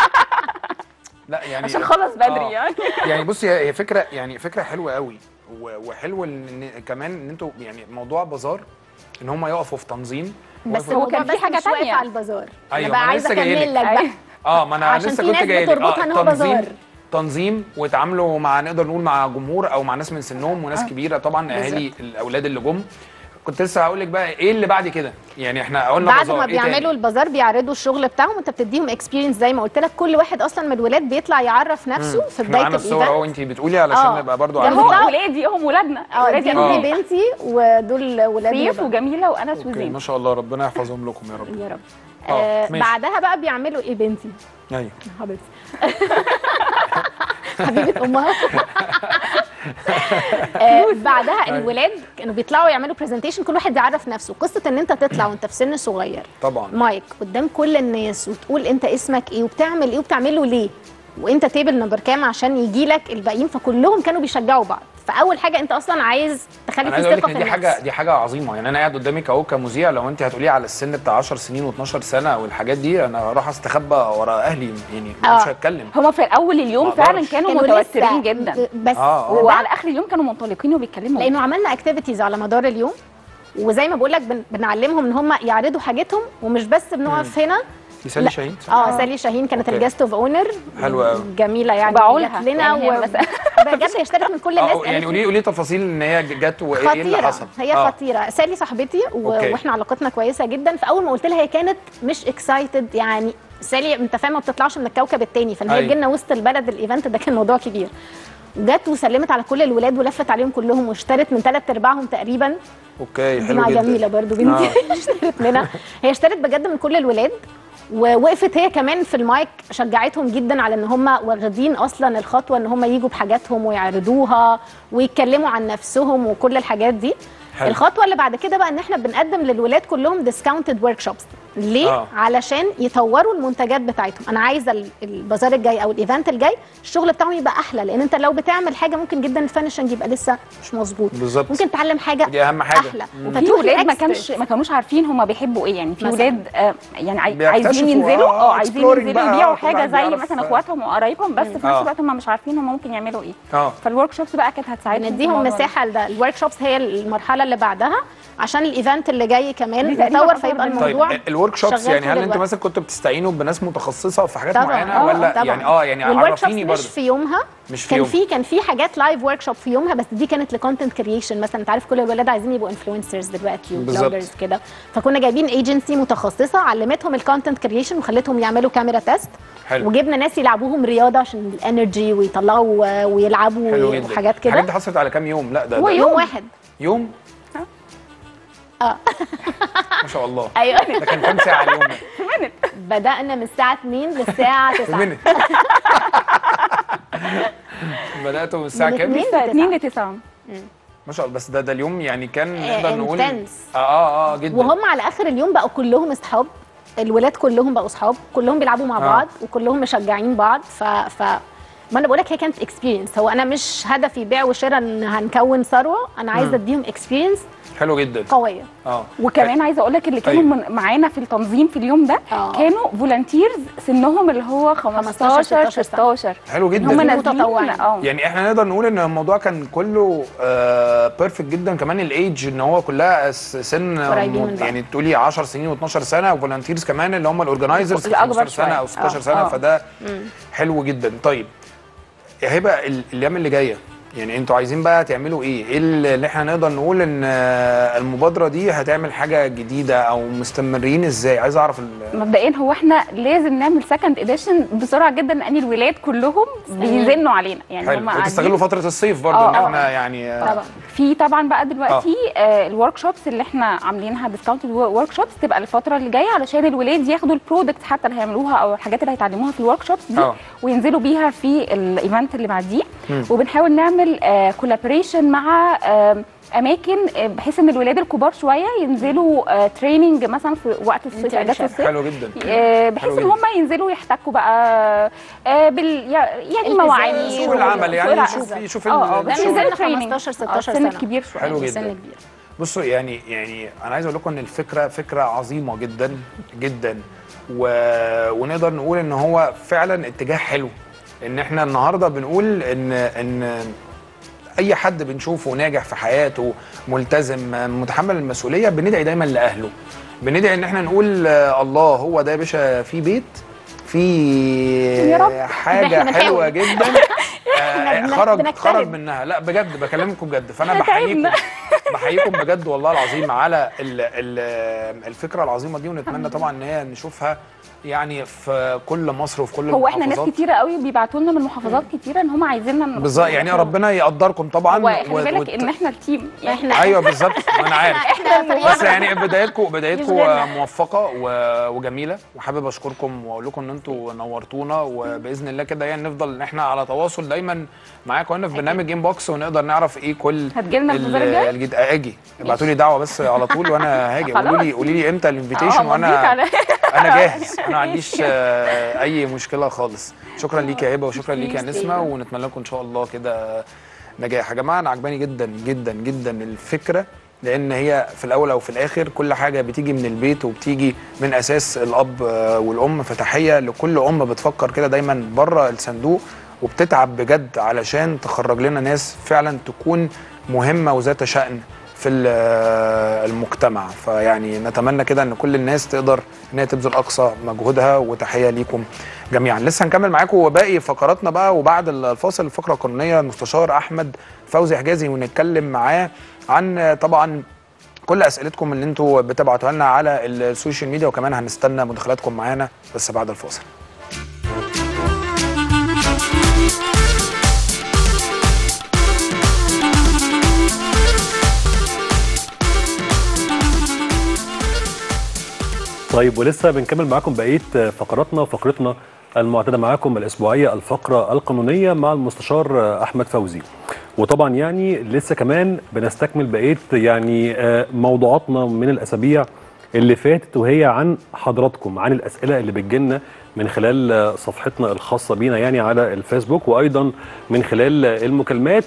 لا يعني عشان خلص بدري آه. يعني يعني بصي هي هي فكره يعني فكره حلوه قوي و- وحلو ان إن كمان ان انتوا يعني موضوع بازار ان هم يقفوا في تنظيم بس ويقفوا- هو هو كان كان في حاجة مش واقف تانية. على البازار أيوة، انا ما بقى أنا عايزه لسه جايلك. اكمل لك بقى أيوة. اه ما انا عشان لسه في كنت ناس جاي لك بتربطها إن هو تنظيم بازار. تنظيم وتعاملوا مع نقدر نقول مع جمهور او مع ناس من سنهم وناس كبيره طبعا اهالي الاولاد اللي جم كنت لسه هقول لك بقى ايه اللي بعد كده يعني احنا قلنا بعد بازار ما إيه تاني؟ بيعملوا البازار بيعرضوا الشغل بتاعهم انت بتديهم اكسبيرينس زي ما قلت لك كل واحد اصلا من الولاد بيطلع يعرف نفسه في احنا بدايه معانا الصور اهو الايفنت انت بتقولي علشان آه. نبقى برضو ده عارفين هو- هو ولادي هم ولادنا اه ولادي دي آه. دي بنتي ودول ولاد سيف هبة. وجميله وانس اوكي وزين ما شاء الله ربنا يحفظهم لكم يا رب يا رب آه، آه ماشي. بعدها بقى بيعملوا ايه بنتي ايوه حبيبتي حبيبه امها آه بعدها الولاد كانوا بيطلعوا يعملوا برزنتيشن كل واحد يعرف نفسه قصه ان انت تطلع وانت في سن صغير طبعا مايك قدام كل الناس وتقول انت اسمك ايه وبتعمل ايه وبتعمله ليه وانت تيبل نمبر كام عشان يجي لك الباقيين فكلهم كانوا بيشجعوا بعض فاول حاجه انت اصلا عايز تخلي انا في عايز اقول لك ثقه ان في دي حاجه النفس دي حاجه عظيمه يعني انا قاعد قدامك اهو كمذيع لو انت هتقولي على السن بتاع 10 سنين و12 سنه والحاجات دي انا راح استخبى ورا اهلي يعني آه. مش هتكلم هما في اول اليوم ما فعلا أقدرش. كانوا كانوا متوترين لسه جدا بس آه، آه. وده وعلى اخر اليوم كانوا منطلقين وبيتكلموا لانه عملنا اكتيفيتيز على مدار اليوم وزي ما بقول لك بن... بنعلمهم ان هم يعرضوا حاجتهم ومش بس بنقف هنا دي سالي لا. شاهين صح؟ اه سالي شاهين كانت أوكي. الجاست اوف اونر حلوة أوي. جميله يعني وبعولها. جت لنا يعني هي و... مثلا- بجد هي اشترت من كل الناس اه قالت يعني لي قولي قولي تفاصيل ان هي جت وايه اللي خطيرة حصل هي آه. خطيرة سالي صاحبتي و... أوكي. واحنا علاقتنا كويسة جدا فأول ما قلت لها هي كانت مش اكسايتد يعني سالي انت فاهم ما بتطلعش من الكوكب التاني فان هي أيوة. تجي لنا وسط البلد الايفنت ده كان موضوع كبير جت وسلمت على كل الولاد ولفت عليهم كلهم واشترت من ثلاث ارباعهم تقريبا اوكي حلو مع جدا جميله برضو بنتي آه. اشترت منها هي اشترت بجد من كل الولاد ووقفت هي كمان في المايك شجعتهم جدا على ان هم واخدين اصلا الخطوه ان هم يجوا بحاجاتهم ويعرضوها ويتكلموا عن نفسهم وكل الحاجات دي حلو. الخطوه اللي بعد كده بقى ان احنا بنقدم للولاد كلهم ديسكاونتد ورك شوبس ليه آه. علشان يطوروا المنتجات بتاعتهم انا عايزه ال- البازار الجاي او الايفنت الجاي الشغل بتاعهم يبقى احلى لان انت لو بتعمل حاجه ممكن جدا الفينشنج يبقى لسه مش مظبوط بالظبط. ممكن تعلم حاجه دي أهم حاجة. احلى مم. في فتروح ولاد ما لإكسبرت. كانش ما كانوش عارفين هما بيحبوا ايه يعني في مثلاً. ولاد آه يعني عاي- بيكتشفوا، عايزين ينزلوا آه، اه عايزين exploring ينزلوا بقى، يبيعوا آه، كل حاجه واحد زي بيعرف، مثلا آه. اخواتهم وقرايبهم بس في نفس آه. الوقت هما مش عارفين هما ممكن يعملوا ايه اه فالورك شوبس بقى كانت هتساعدهم في نديهم الموضوع ده. مساحه لده الورك شوبس هي المرحله اللي بعدها عشان الايفنت اللي جاي كمان دي تقريباً نطور أكبر فيبقى من- الموضوع طيب الورك شوبس شغال يعني طول هل انتوا الوقت. مثلا كنتوا بتستعينوا بناس متخصصه في حاجات طبعا معينه آه، ولا طبعا. يعني اه يعني والورك شوبس عرفيني مش برضه في يومها مش في كان يوم. في كان في حاجات لايف ورك شوب في يومها بس دي كانت لكونتنت كرييشن مثلا انت عارف كل الولاد عايزين يبقوا انفلونسرز دلوقتي بالظبط. وبلوجرز كده فكنا جايبين ايجنسي متخصصه علمتهم الكونتنت كرييشن وخلتهم يعملوا كاميرا تيست حلو. وجبنا ناس يلعبوهم رياضه عشان الانرجي ويطلعوا آه، ويلعبوا حلو جدا وحاجات الحاجات كده دي حصلت على كام يوم لا ده, هو ده يوم واحد يوم اه ما شاء الله ايوه ده كان كام ساعه اليوم ده؟ بدأنا من الساعة 2 للساعة 9 منت بداتوا من الساعه من كام؟ اتنين لسه 2 ل 9 ما شاء الله بس ده ده اليوم يعني كان آه، نقدر نقول intense. اه اه اه جدا وهم على آخر اليوم بقوا كلهم أصحاب الولاد كلهم بقوا أصحاب كلهم بيلعبوا مع آه. بعض وكلهم مشجعين بعض ف, ف... ما انا بقول لك هي كانت اكسبيرينس هو انا مش هدفي بيع وشراء ان هنكون ثروه انا عايزه اديهم اكسبيرينس حلو جدا قويه اه وكمان عايزه اقول لك اللي كانوا أيوة. من معانا في التنظيم في اليوم ده آه. كانوا فولunteers سنهم اللي هو 15 16 16 حلو جدا هم نازلين متطوعين. اه يعني احنا نقدر نقول ان الموضوع كان كله بيرفكت جدا كمان الايدج ان هو كلها س- سن قريبين من بعض. يعني تقولي 10 سنين و12 سنه وفولنتيرز كمان اللي هم الاورجنايزرز الأكبر 15 سنه شوية. او 16 آه، سنه آه. فده حلو جدا طيب يا هبه ال- الايام اللي جايه يعني انتوا عايزين بقى تعملوا ايه؟ ايه اللي احنا نقدر نقول ان آه، المبادره دي هتعمل حاجه جديده او مستمرين ازاي؟ عايز اعرف ال- مبدئيا هو احنا لازم نعمل سكند اديشن بسرعه جدا لان الولاد كلهم بيزنوا علينا يعني حلو هم قاعدين- وتستغلوا فتره الصيف برضه آه، ان آه. احنا يعني آه، طبعا في طبعا بقى دلوقتي آه الورك شوبس اللي احنا عاملينها ديسكاونتد ورك شوبس تبقى الفتره اللي جايه علشان الولاد ياخدوا البرودكت حتى اللي هيعملوها او الحاجات اللي هيتعلموها في الورك شوبس دي آه. وينزلوا بيها في الايفنت اللي بعديه مم. وبنحاول نعمل كولابوريشن مع آه اماكن آه، بحيث ان الولاد الكبار شويه ينزلوا تريننج مثلا في وقت الصيف اجازه Internship. الصيف حلو جدا آه، بحيث حلو ان جدا. هم ينزلوا يحتكوا بقى آه، بال يعني التزام. مواعيد سوق سوق العمل يعني العمل. يشوف يشوف اه اه ال- بس الشغل. نزلنا ينزلوا training. 15 16 آه، سن سنة. كبير شويه حلو سن جدا. كبير بصوا يعني يعني انا عايز اقول لكم ان الفكره فكره عظيمه جدا جدا و... ونقدر نقول ان هو فعلا اتجاه حلو ان احنا النهارده بنقول ان ان اي حد بنشوفه ناجح في حياته ملتزم متحمل المسؤوليه بندعي دايما لاهله بندعي ان احنا نقول آه، الله هو ده يا باشا في بيت في يا رب. حاجه إحنا حلوه بنحاول. جدا آه، بن- خرج بنجتهد. خرج منها لا بجد بكلمكم بجد فانا إحنا بحييكم تعبنا. بحييكم بجد والله العظيم على ال ال الفكره العظيمه دي ونتمنى طبعا ان هي نشوفها يعني في كل مصر وفي كل هو احنا ناس المحافظات. كتيره قوي بيبعتوا لنا من محافظات كتيره ان هم عايزيننا نروح بالظبط يعني نروح. ربنا يقدركم طبعا هو خلي و- بالك وت- ان احنا التيم يعني احنا ايوه بالظبط ما انا عارف احنا بس فريق يعني بدايتكم بدايتكم مش غيرنا. موفقه و- وجميله وحابب اشكركم واقول لكم ان انتوا نورتونا وباذن الله كده يعني نفضل ان احنا على تواصل دايما معاكم هنا في برنامج انبوكس ونقدر نعرف ايه كل هتجيلنا ال- البازار الجاي؟ الجديد اجي ابعتوا لي دعوه بس على طول وانا هاجي قولوا لي خلاص. قولي لي امتى الانفيتيشن اه، مضيت وانا على- انا جاهز انا ما عنديش آه، اي مشكله خالص شكرا ليك يا هبه وشكرا ليك يا ميرسي. نسمه ونتمنى لكم ان شاء الله كده نجاح يا جماعه انا عجباني جدا جدا جدا الفكره لان هي في الاول او في الاخر كل حاجه بتيجي من البيت وبتيجي من اساس الاب آه، والام فتحيه لكل ام بتفكر كده دايما بره الصندوق وبتتعب بجد علشان تخرج لنا ناس فعلا تكون مهمه وذات شأن في ال- المجتمع فيعني نتمنى كده ان كل الناس تقدر ان هي تبذل اقصى مجهودها وتحيه ليكم جميعا لسه هنكمل معاكم باقي فقراتنا بقى وبعد الفاصل الفقره القانونيه المستشار احمد فوزي حجازي ونتكلم معاه عن طبعا كل اسئلتكم اللي انتوا بتبعتوها لنا على السوشيال ميديا وكمان هنستنى مداخلاتكم معانا بس بعد الفاصل طيب ولسه بنكمل معاكم بقيه فقراتنا وفقرتنا المعتاده معاكم الاسبوعيه الفقره القانونيه مع المستشار احمد فوزي وطبعا يعني لسه كمان بنستكمل بقيه يعني آه، موضوعاتنا من الاسابيع اللي فاتت وهي عن حضراتكم عن الاسئله اللي بتجيلنا من خلال آه، صفحتنا الخاصه بينا يعني على الفيسبوك وايضا من خلال آه، المكالمات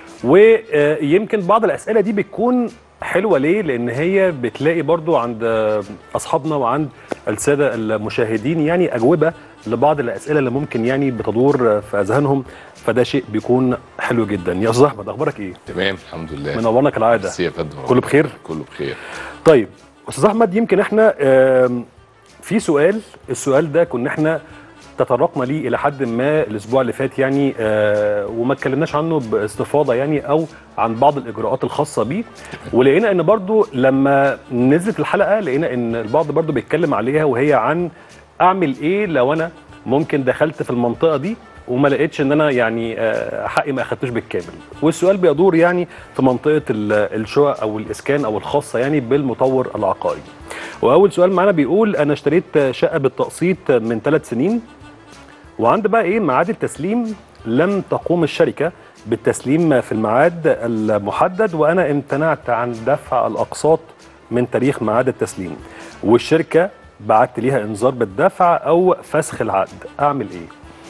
ويمكن بعض الاسئله دي بتكون حلوه ليه لان هي بتلاقي برضو عند آه، اصحابنا وعند الساده المشاهدين يعني اجوبه لبعض الاسئله اللي ممكن يعني بتدور آه، في اذهانهم فده شيء بيكون حلو جدا يا استاذ احمد اخبارك ايه تمام الحمد لله منورنا كالعاده ميرسي يا فندم كله بخير كله بخير طيب استاذ احمد يمكن احنا آم، في سؤال السؤال ده كنا احنا تطرقنا ليه الى حد ما الاسبوع اللي فات يعني آه، وما اتكلمناش عنه باستفاضه يعني او عن بعض الاجراءات الخاصه بيه ولقينا ان برضو لما نزلت الحلقه لقينا ان البعض برضو بيتكلم عليها وهي عن اعمل ايه لو انا ممكن دخلت في المنطقه دي وما لقيتش ان انا يعني آه، حقي ما اخدتوش بالكامل والسؤال بيدور يعني في منطقه ال- الشقق او الاسكان او الخاصه يعني بالمطور العقاري واول سؤال معانا بيقول انا اشتريت شقه بالتقسيط من ثلاث سنين وعند بقى ايه ميعاد التسليم لم تقوم الشركه بالتسليم في الميعاد المحدد وانا امتنعت عن دفع الاقساط من تاريخ ميعاد التسليم والشركه بعت ليها انذار بالدفع او فسخ العقد اعمل ايه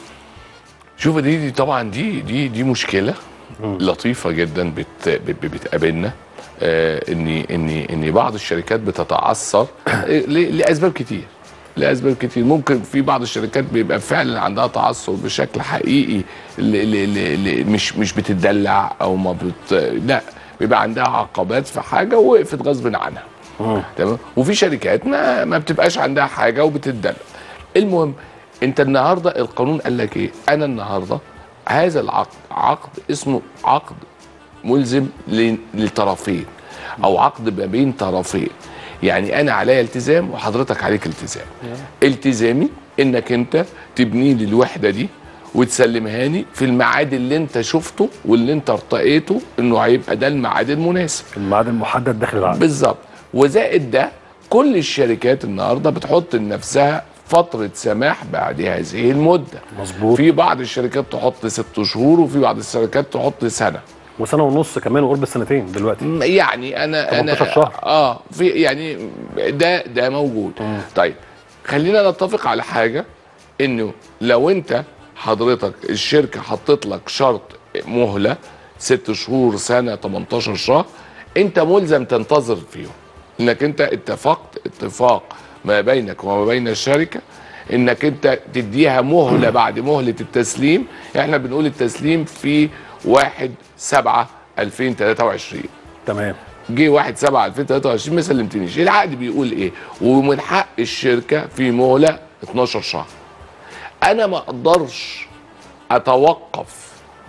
شوف دي, دي طبعا دي دي دي مشكله لطيفه جدا بت بت- بتقابلنا آه ان ان ان بعض الشركات بتتعثر آه، ل- لاسباب كتير لاسباب كتير ممكن في بعض الشركات بيبقى فعلا عندها تعثر بشكل حقيقي ل ل ل ل مش مش بتدلع او ما بت لا بيبقى عندها عقبات في حاجه ووقفت غصب عنها تمام وفي شركات ما ما بتبقاش عندها حاجه وبتدلع المهم انت النهارده القانون قال لك ايه انا النهارده هذا العقد عقد اسمه عقد ملزم ل- للطرفين او عقد ما بين طرفين يعني انا عليا التزام وحضرتك عليك التزام التزامي انك انت تبني لي الوحده دي وتسلمها لي في الميعاد اللي انت شفته واللي انت ارتقيته انه هيبقى ده الميعاد المناسب الميعاد المحدد داخل العقد بالظبط وزائد ده كل الشركات النهارده بتحط لنفسها فترة سماح بعد هذه المدة مظبوط في بعض الشركات تحط ست شهور وفي بعض الشركات تحط سنة وسنه ونص كمان وقرب السنتين دلوقتي م- يعني انا انا 18 شهر. اه في يعني ده ده موجود طيب خلينا نتفق على حاجه انه لو انت حضرتك الشركه حطت لك شرط مهله ست شهور سنه 18 شهر انت ملزم تنتظر فيهم انك انت اتفقت اتفاق ما بينك وما بين الشركه انك انت تديها مهله بعد مهله التسليم احنا بنقول التسليم في 1 7 2023 تمام جه 1 7 2023 ما سلمتنيش العقد بيقول ايه ومن حق الشركه في مهله 12 شهر انا ما اقدرش اتوقف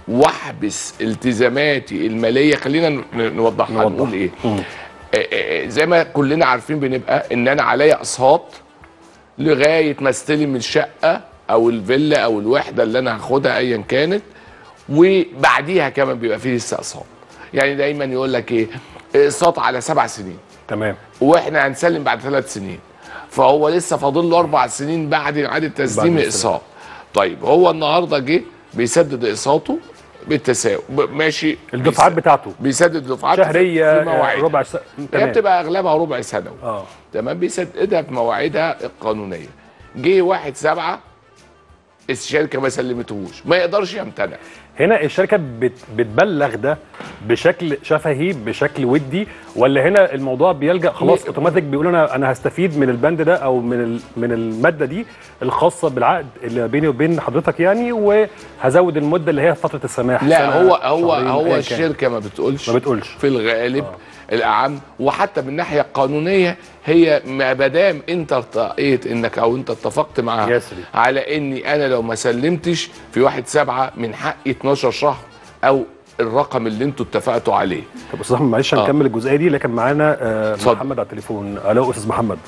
واحبس التزاماتي الماليه خلينا ن- نوضحها نوضح. نقول ايه آه، آه، زي ما كلنا عارفين بنبقى ان انا عليا اقساط لغايه ما استلم الشقه او الفيلا او الوحده اللي انا هاخدها ايا كانت وبعديها كمان بيبقى فيه لسه اقساط يعني دايما يقول لك ايه اقساط على سبع سنين تمام واحنا هنسلم بعد ثلاث سنين فهو لسه فاضل له اربع سنين بعد اعاده تسليم بعد اقساط طيب هو النهارده جه بيسدد اقساطه بالتساوي ب- ماشي الدفعات بيس- بتاعته بيسدد دفعات في- شهريه في مواعيد ربع سنه هي تمام بتبقى اغلبها ربع سنوي اه تمام بيسددها في مواعيدها القانونيه جه واحد سبعة الشركه ما سلمتهوش ما يقدرش يمتنع هنا الشركه بت بتبلغ ده بشكل شفهي بشكل ودي ولا هنا الموضوع بيلجا خلاص ي- اوتوماتيك بيقول انا انا هستفيد من البند ده او من ال- من الماده دي الخاصه بالعقد اللي بيني وبين حضرتك يعني وهزود المده اللي هي فتره السماح لا سنة، هو هو شهرين، هو أيا كان. الشركه ما بتقولش ما بتقولش في الغالب الاعم وحتى من الناحيه القانونيه هي ما دام انت ارتقيت انك او انت اتفقت معاها يسري. على اني انا لو ما سلمتش في واحد سبعة من حقي 12 شهر او الرقم اللي انتوا اتفقتوا عليه طب استاذ احمد معلش آه. هنكمل الجزئيه دي لكن معانا آه اتفضل. محمد على التليفون الو استاذ محمد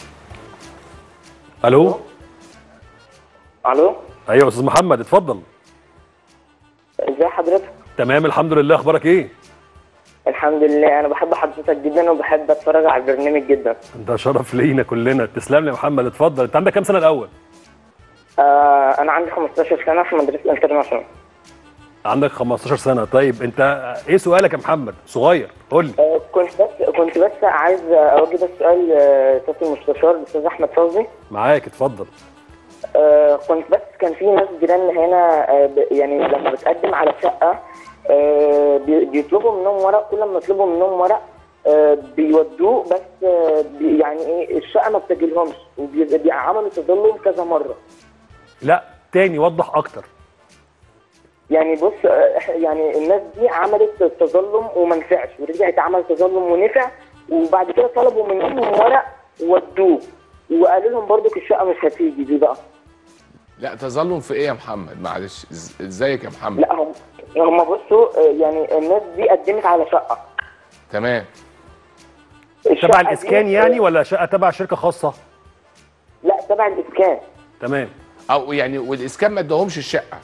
الو الو ايوه استاذ محمد اتفضل ازي حضرتك تمام الحمد لله اخبارك ايه الحمد لله انا بحب حضرتك جدا وبحب اتفرج على البرنامج جدا ده شرف لينا كلنا تسلم لي يا محمد اتفضل انت عندك كام سنه الاول آه انا عندي 15 سنه في مدرسه انترناشونال عندك 15 سنه طيب انت ايه سؤالك يا محمد صغير قول لي آه كنت بس كنت بس عايز اوجه بس سؤال آه، سياده المستشار الاستاذ احمد فوزي معاك اتفضل آه كنت بس كان في ناس جيراننا هنا آه ب- يعني لما بتقدم على شقه آه بي- بيطلبوا منهم ورق كل ما يطلبوا منهم ورق آه بيودوه بس آه بي- يعني ايه الشقه ما بتجيلهمش وبيعملوا تظلم كذا مره لا تاني وضح اكتر يعني بص آه، إح- يعني الناس دي عملت تظلم وما نفعش ورجعت عمل تظلم ونفع وبعد كده طلبوا منهم ورق ودوه وقالوا لهم برضك الشقه مش هتيجي دي بقى لا تظلم في ايه يا محمد معلش إز- ازيك يا محمد لا هم هم بصوا آه، يعني الناس دي قدمت على شقه تمام الشقة تبع دي- الاسكان يعني ولا شقه تبع شركه خاصه لا تبع الاسكان تمام او يعني والاسكان ما ادهمش الشقه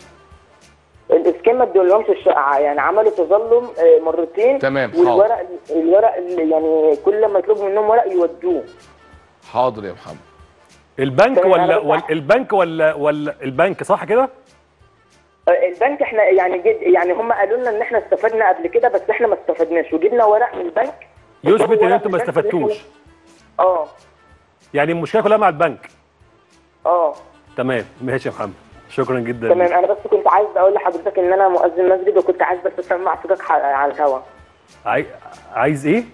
الاسكان ما ادولهمش الشقه يعني عملوا تظلم آه، مرتين تمام، حاضر. والورق الورق اللي يعني كل ما يطلبوا منهم ورق يودوه حاضر يا محمد البنك تمام، ولا أنا ولا بس- البنك ولا ولا البنك صح كده آه، البنك احنا يعني جد يعني هم قالوا لنا ان احنا استفدنا قبل كده بس احنا ما استفدناش وجبنا ورق من البنك يثبت ان ورق انتم من ما البنك إن استفدتوش إحنا- اه يعني المشكله كلها مع البنك اه تمام ماشي يا محمد شكرا جدا تمام ليك. انا بس كنت عايز اقول لحضرتك ان انا مؤذن مسجد وكنت عايز بس اسمع صوتك ح- على الهوا عاي... عايز ايه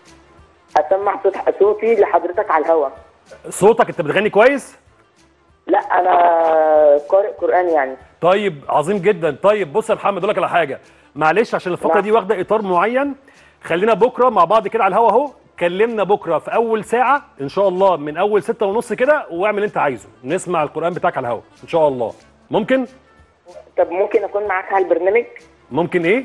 اسمع صوت صوتي لحضرتك على الهوا صوتك انت بتغني كويس لا انا قارئ قران يعني طيب عظيم جدا طيب بص يا محمد اقول لك على حاجه معلش عشان الفقره نعم. دي واخده اطار معين خلينا بكره مع بعض كده على الهوا اهو كلمنا بكره في اول ساعه ان شاء الله من اول ستة ونص كده واعمل اللي انت عايزه نسمع القران بتاعك على الهوا ان شاء الله ممكن طب ممكن اكون معاك على البرنامج ممكن ايه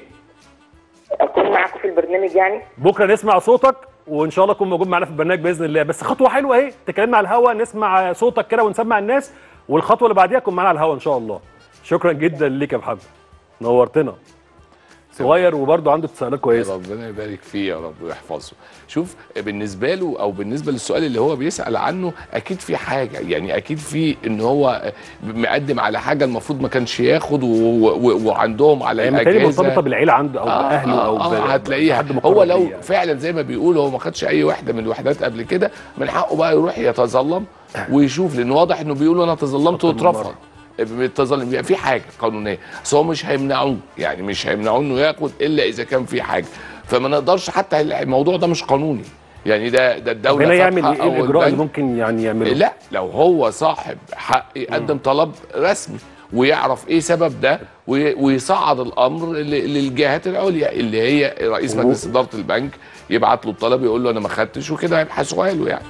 اكون معاكم في البرنامج يعني بكره نسمع صوتك وان شاء الله تكون موجود معانا في البرنامج باذن الله بس خطوه حلوه اهي تكلمنا على الهوا نسمع صوتك كده ونسمع الناس والخطوه اللي بعديها تكون معانا على الهوا ان شاء الله شكرا جدا ليك يا محمد نورتنا صغير وبرضه عنده تساؤلات كويسه ربنا يبارك فيه يا رب ويحفظه شوف بالنسبه له او بالنسبه للسؤال اللي هو بيسال عنه اكيد في حاجه يعني اكيد في ان هو مقدم على حاجه المفروض ما كانش ياخد و... و... وعندهم على هي متهيألي الاجازه مرتبطه بالعيله عنده او باهله او آه ب- هتلاقيها بحد مقرب هو لو ليه يعني. فعلا زي ما بيقول هو ما خدش اي وحده من الوحدات قبل كده من حقه بقى يروح يتظلم ويشوف لان واضح انه بيقول انا تظلمت واترفض التظلم يبقى في حاجه قانونيه بس هو مش هيمنعوه يعني مش هيمنعوه انه ياخد الا اذا كان في حاجه فما نقدرش حتى الموضوع ده مش قانوني يعني ده ده الدوله هنا يعمل فاتحة ايه أو الاجراء اللي البنك ممكن يعني يعمله لا لو هو صاحب حق يقدم طلب رسمي ويعرف ايه سبب ده وي- ويصعد الامر ل- للجهات العليا اللي هي رئيس مجلس اداره البنك يبعت له الطلب يقول له انا ما خدتش وكده هيبحثوا له يعني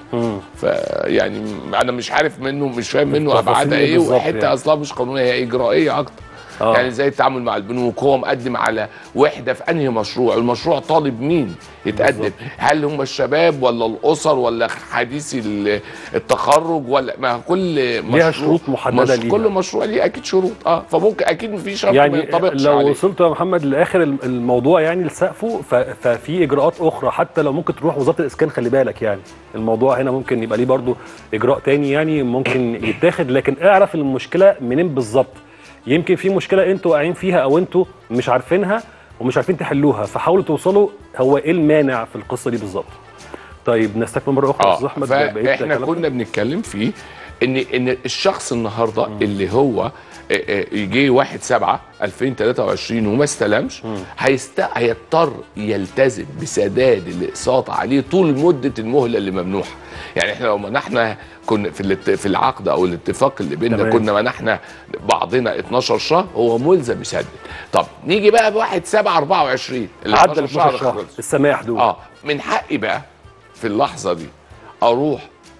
فيعني انا مش عارف منه مش فاهم منه التفاصيل ابعادها إيه ايه بالظبط وحته يعني. اصلا مش قانونيه هي اجرائيه اكتر آه. يعني ازاي التعامل مع البنوك هو مقدم على وحده في انهي مشروع المشروع طالب مين يتقدم بالظبط. هل هم الشباب ولا الاسر ولا حديثي ال- التخرج ولا ما كل مشروع شروط محددة ليها. كل مشروع ليه اكيد شروط اه فممكن اكيد في شرط ما يعني ينطبقش لو عليه وصلت يا محمد لاخر الم- الموضوع يعني لسقفه ف- ففي اجراءات اخرى حتى لو ممكن تروح وزاره الاسكان خلي بالك يعني الموضوع هنا ممكن يبقى ليه برضو اجراء تاني يعني ممكن يتاخد لكن اعرف المشكله منين بالظبط يمكن في مشكله انتوا واقعين فيها او انتوا مش عارفينها ومش عارفين تحلوها فحاولوا توصلوا هو ايه المانع في القصه دي بالظبط طيب نستكمل مره اخرى يا استاذ احمد بقية فاحنا كلامنا. كنا بنتكلم فيه ان ان الشخص النهارده اللي هو آه، آه، يجي 1 7 2023 وما استلمش هيست... هيضطر يلتزم بسداد الاقساط عليه طول مده المهله اللي ممنوحه يعني احنا لو منحنا كنا في الات... في العقد او الاتفاق اللي بيننا تمام. كنا منحنا بعضنا 12 شهر هو ملزم يسدد طب نيجي بقى ب 1 7 24 اللي عدى ال 12 شهر 12 شهر خلص. السماح دول اه من حقي بقى في اللحظه دي اروح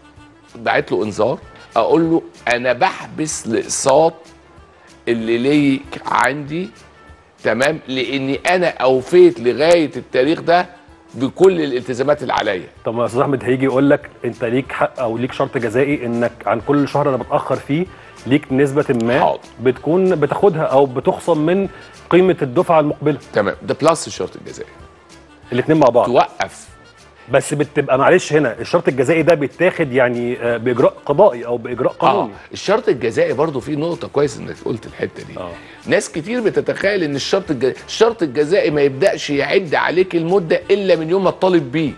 بعت له انذار اقول له انا بحبس الاقساط اللي ليك عندي تمام لاني انا اوفيت لغايه التاريخ ده بكل الالتزامات اللي عليا طب ما استاذ احمد هيجي يقول لك انت ليك حق او ليك شرط جزائي انك عن كل شهر انا بتاخر فيه ليك نسبه ما حاضر. بتكون بتاخدها او بتخصم من قيمه الدفعه المقبله تمام ده بلس الشرط الجزائي الاثنين مع بعض توقف بس بتبقى معلش هنا الشرط الجزائي ده بيتاخد يعني آه، باجراء قضائي او باجراء اه قانوني الشرط الجزائي برضو في نقطه كويس انك قلت الحته دي آه. ناس كتير بتتخيل ان الشرط الجزائي الشرط الجزائي ما يبداش يعد عليك المده الا من يوم ما تطالب بيه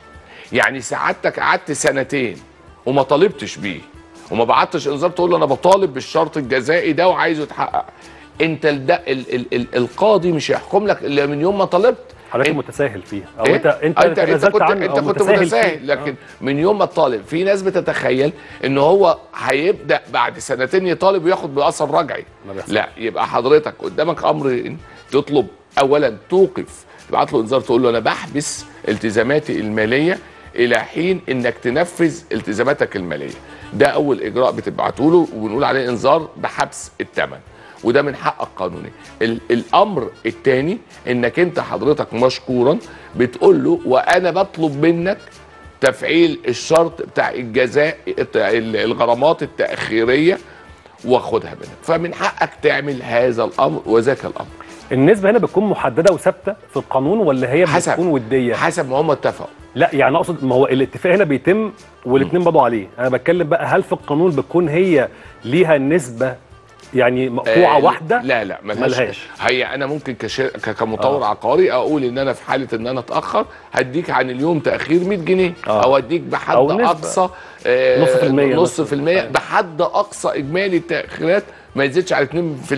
يعني سعادتك قعدت سنتين وما طالبتش بيه وما بعتش انذار تقول له انا بطالب بالشرط الجزائي ده وعايزه يتحقق انت ال ال ال ال القاضي مش هيحكم لك الا من يوم ما طلبت حضرتك إنت- متساهل فيها او إيه؟ انت انت آه، انت انت تنازلت كنت عنه انت أو كنت فيه. متساهل لكن من يوم ما الطالب في ناس بتتخيل ان هو هيبدا بعد سنتين يطالب وياخد باثر رجعي ما بيحصلش. لا يبقى حضرتك قدامك امر إن تطلب اولا توقف تبعت له انذار تقول له انا بحبس التزاماتي الماليه الى حين انك تنفذ التزاماتك الماليه ده اول اجراء بتبعته له وبنقول عليه انذار بحبس الثمن وده من حقك قانوني ال- الامر الثاني انك انت حضرتك مشكورا بتقول له وانا بطلب منك تفعيل الشرط بتاع الجزاء بتاع ال- الغرامات التاخيريه واخدها منك فمن حقك تعمل هذا الامر وذاك الامر النسبه هنا بتكون محدده وثابته في القانون ولا هي حسب. بتكون وديه حسب ما هم اتفقوا لا يعني اقصد ما هو الاتفاق هنا بيتم والاثنين برضه عليه انا بتكلم بقى هل في القانون بتكون هي ليها نسبه يعني مقطوعه آه، واحده لا لا ملهاش, ملهاش. هي انا ممكن كشر... ك- كمطور آه. عقاري اقول ان انا في حاله ان انا اتاخر هديك عن اليوم تاخير 100 جنيه آه. او اديك بحد أو نسبة. اقصى آه، نص في المية نص مثلاً. في المية أيوة. بحد اقصى اجمالي التاخيرات ما يزيدش على 2%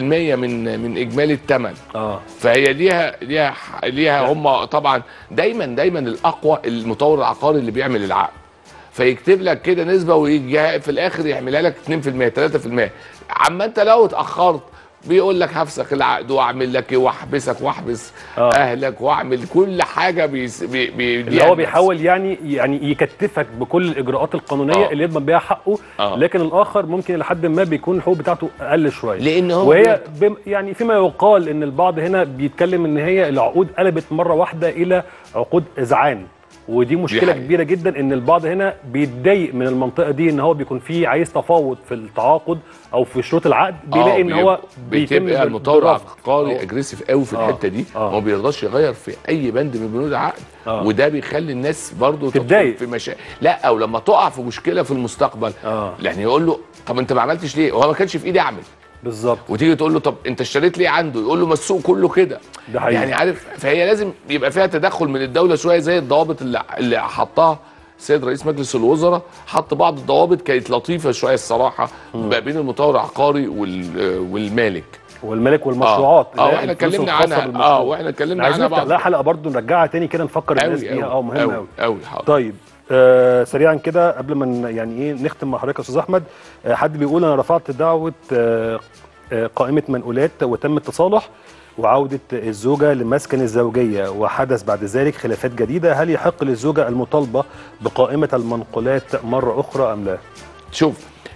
من من اجمالي الثمن اه فهي ليها ليها ليها هم طبعا دايما دايما الاقوى المطور العقاري اللي بيعمل العقد فيكتب لك كده نسبه ويجي في الاخر يعملها لك 2% 3% عما انت لو اتاخرت بيقول لك هفسخ العقد واعمل لك ايه واحبسك واحبس آه. اهلك واعمل كل حاجه بيس بي بي اللي هو بيحاول يعني يعني يكتفك بكل الاجراءات القانونيه آه. اللي يضمن بيها حقه آه. لكن الاخر ممكن لحد ما بيكون الحقوق بتاعته اقل شويه لان هو وهي بم يعني فيما يقال ان البعض هنا بيتكلم ان هي العقود قلبت مره واحده الى عقود اذعان ودي مشكله حقيقة. كبيره جدا ان البعض هنا بيتضايق من المنطقه دي ان هو بيكون فيه عايز تفاوض في التعاقد او في شروط العقد بيلاقي ان هو بيتم بيتبقى بال- المطور بالرفض. العقاري أو- اجريسيف قوي في آه. الحته دي آه. ما بيرضاش يغير في اي بند من بنود العقد آه. وده بيخلي الناس برضو تدخل تتضايق. في مشاكل لا او لما تقع في مشكله في المستقبل آه. يعني يقول له طب انت ما عملتش ليه هو ما كانش في ايدي اعمل بالظبط وتيجي تقول له طب انت اشتريت ليه عنده يقول له ما السوق كله كده ده حقيقي. يعني عارف فهي لازم يبقى فيها تدخل من الدوله شويه زي الضوابط اللي اللي حطها السيد رئيس مجلس الوزراء حط بعض الضوابط كانت لطيفه شويه الصراحه ما بين المطور العقاري وال- والمالك والملك والمشروعات اه اللي هي واحنا الفلوس اتكلمنا الخاصة عنها بالمشروع. اه واحنا اتكلمنا عايزين عنها نفتح لها حلقه برضه نرجعها تاني كده نفكر الناس قوي بيها اه قوي مهم قوي قوي قوي حاضر طيب آه سريعا كده قبل ما ن- يعني ايه نختم مع حضرتك يا استاذ احمد آه حد بيقول انا رفعت دعوه آه آه قائمه منقولات وتم التصالح وعوده الزوجه لمسكن الزوجيه وحدث بعد ذلك خلافات جديده هل يحق للزوجه المطالبه بقائمه المنقولات مره اخرى ام لا؟ شوف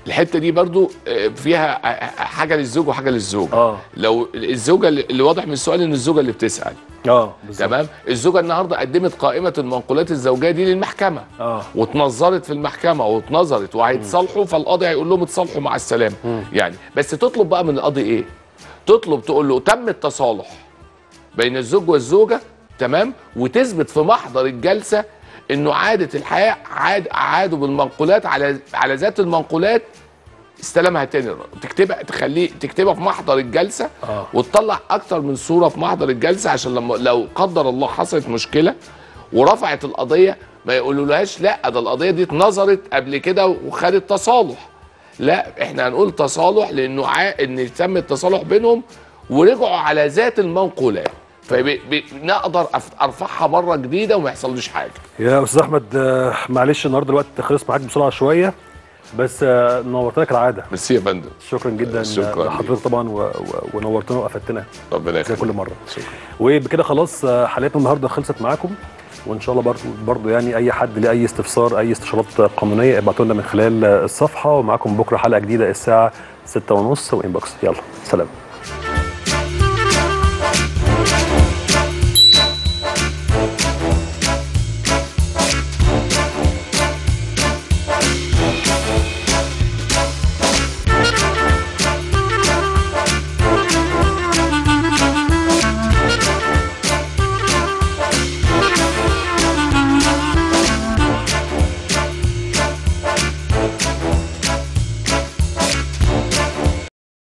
الحته دي برضو آه، فيها آه، حاجه للزوج وحاجه للزوج اه لو الزوجه اللي اللي واضح من السؤال ان الزوجه اللي بتسال اه بالظبط تمام الزوجه النهارده قدمت قائمه المنقولات الزوجيه دي للمحكمه اه واتنظرت في المحكمه واتنظرت وهيتصالحوا فالقاضي هيقول لهم اتصالحوا مع السلامه يعني بس تطلب بقى من القاضي ايه تطلب تقول له تم التصالح بين الزوج والزوجه تمام وتثبت في محضر الجلسه انه عاده الحياه عاد عادوا بالمنقولات على على ذات المنقولات استلمها تاني تكتبها تخليه تكتبها في محضر الجلسه آه. وتطلع اكتر من صوره في محضر الجلسه عشان لما لو قدر الله حصلت مشكله ورفعت القضيه ما يقولولهاش لا ده القضيه دي اتنظرت قبل كده وخدت تصالح لا احنا هنقول تصالح لانه ع... ان تم التصالح بينهم ورجعوا على ذات المنقولات فنقدر ارفعها مره جديده وما يحصلوش حاجه يا استاذ احمد آه، معلش النهارده الوقت خلص معاك بسرعه شويه بس آه، نورتنا كالعاده ميرسي يا فندم شكرا جدا شكراً لحضرتك طبعا و... و... ونورتنا وافدتنا ربنا زي يخليك كل مره شكرا وبكده خلاص آه، حلقتنا النهارده خلصت معاكم وان شاء الله برضو برضو يعني اي حد ليه اي استفسار اي استشارات قانونيه ابعتوا لنا من خلال آه، الصفحه ومعاكم بكره حلقه جديده الساعه 6:30 وانبوكس يلا سلام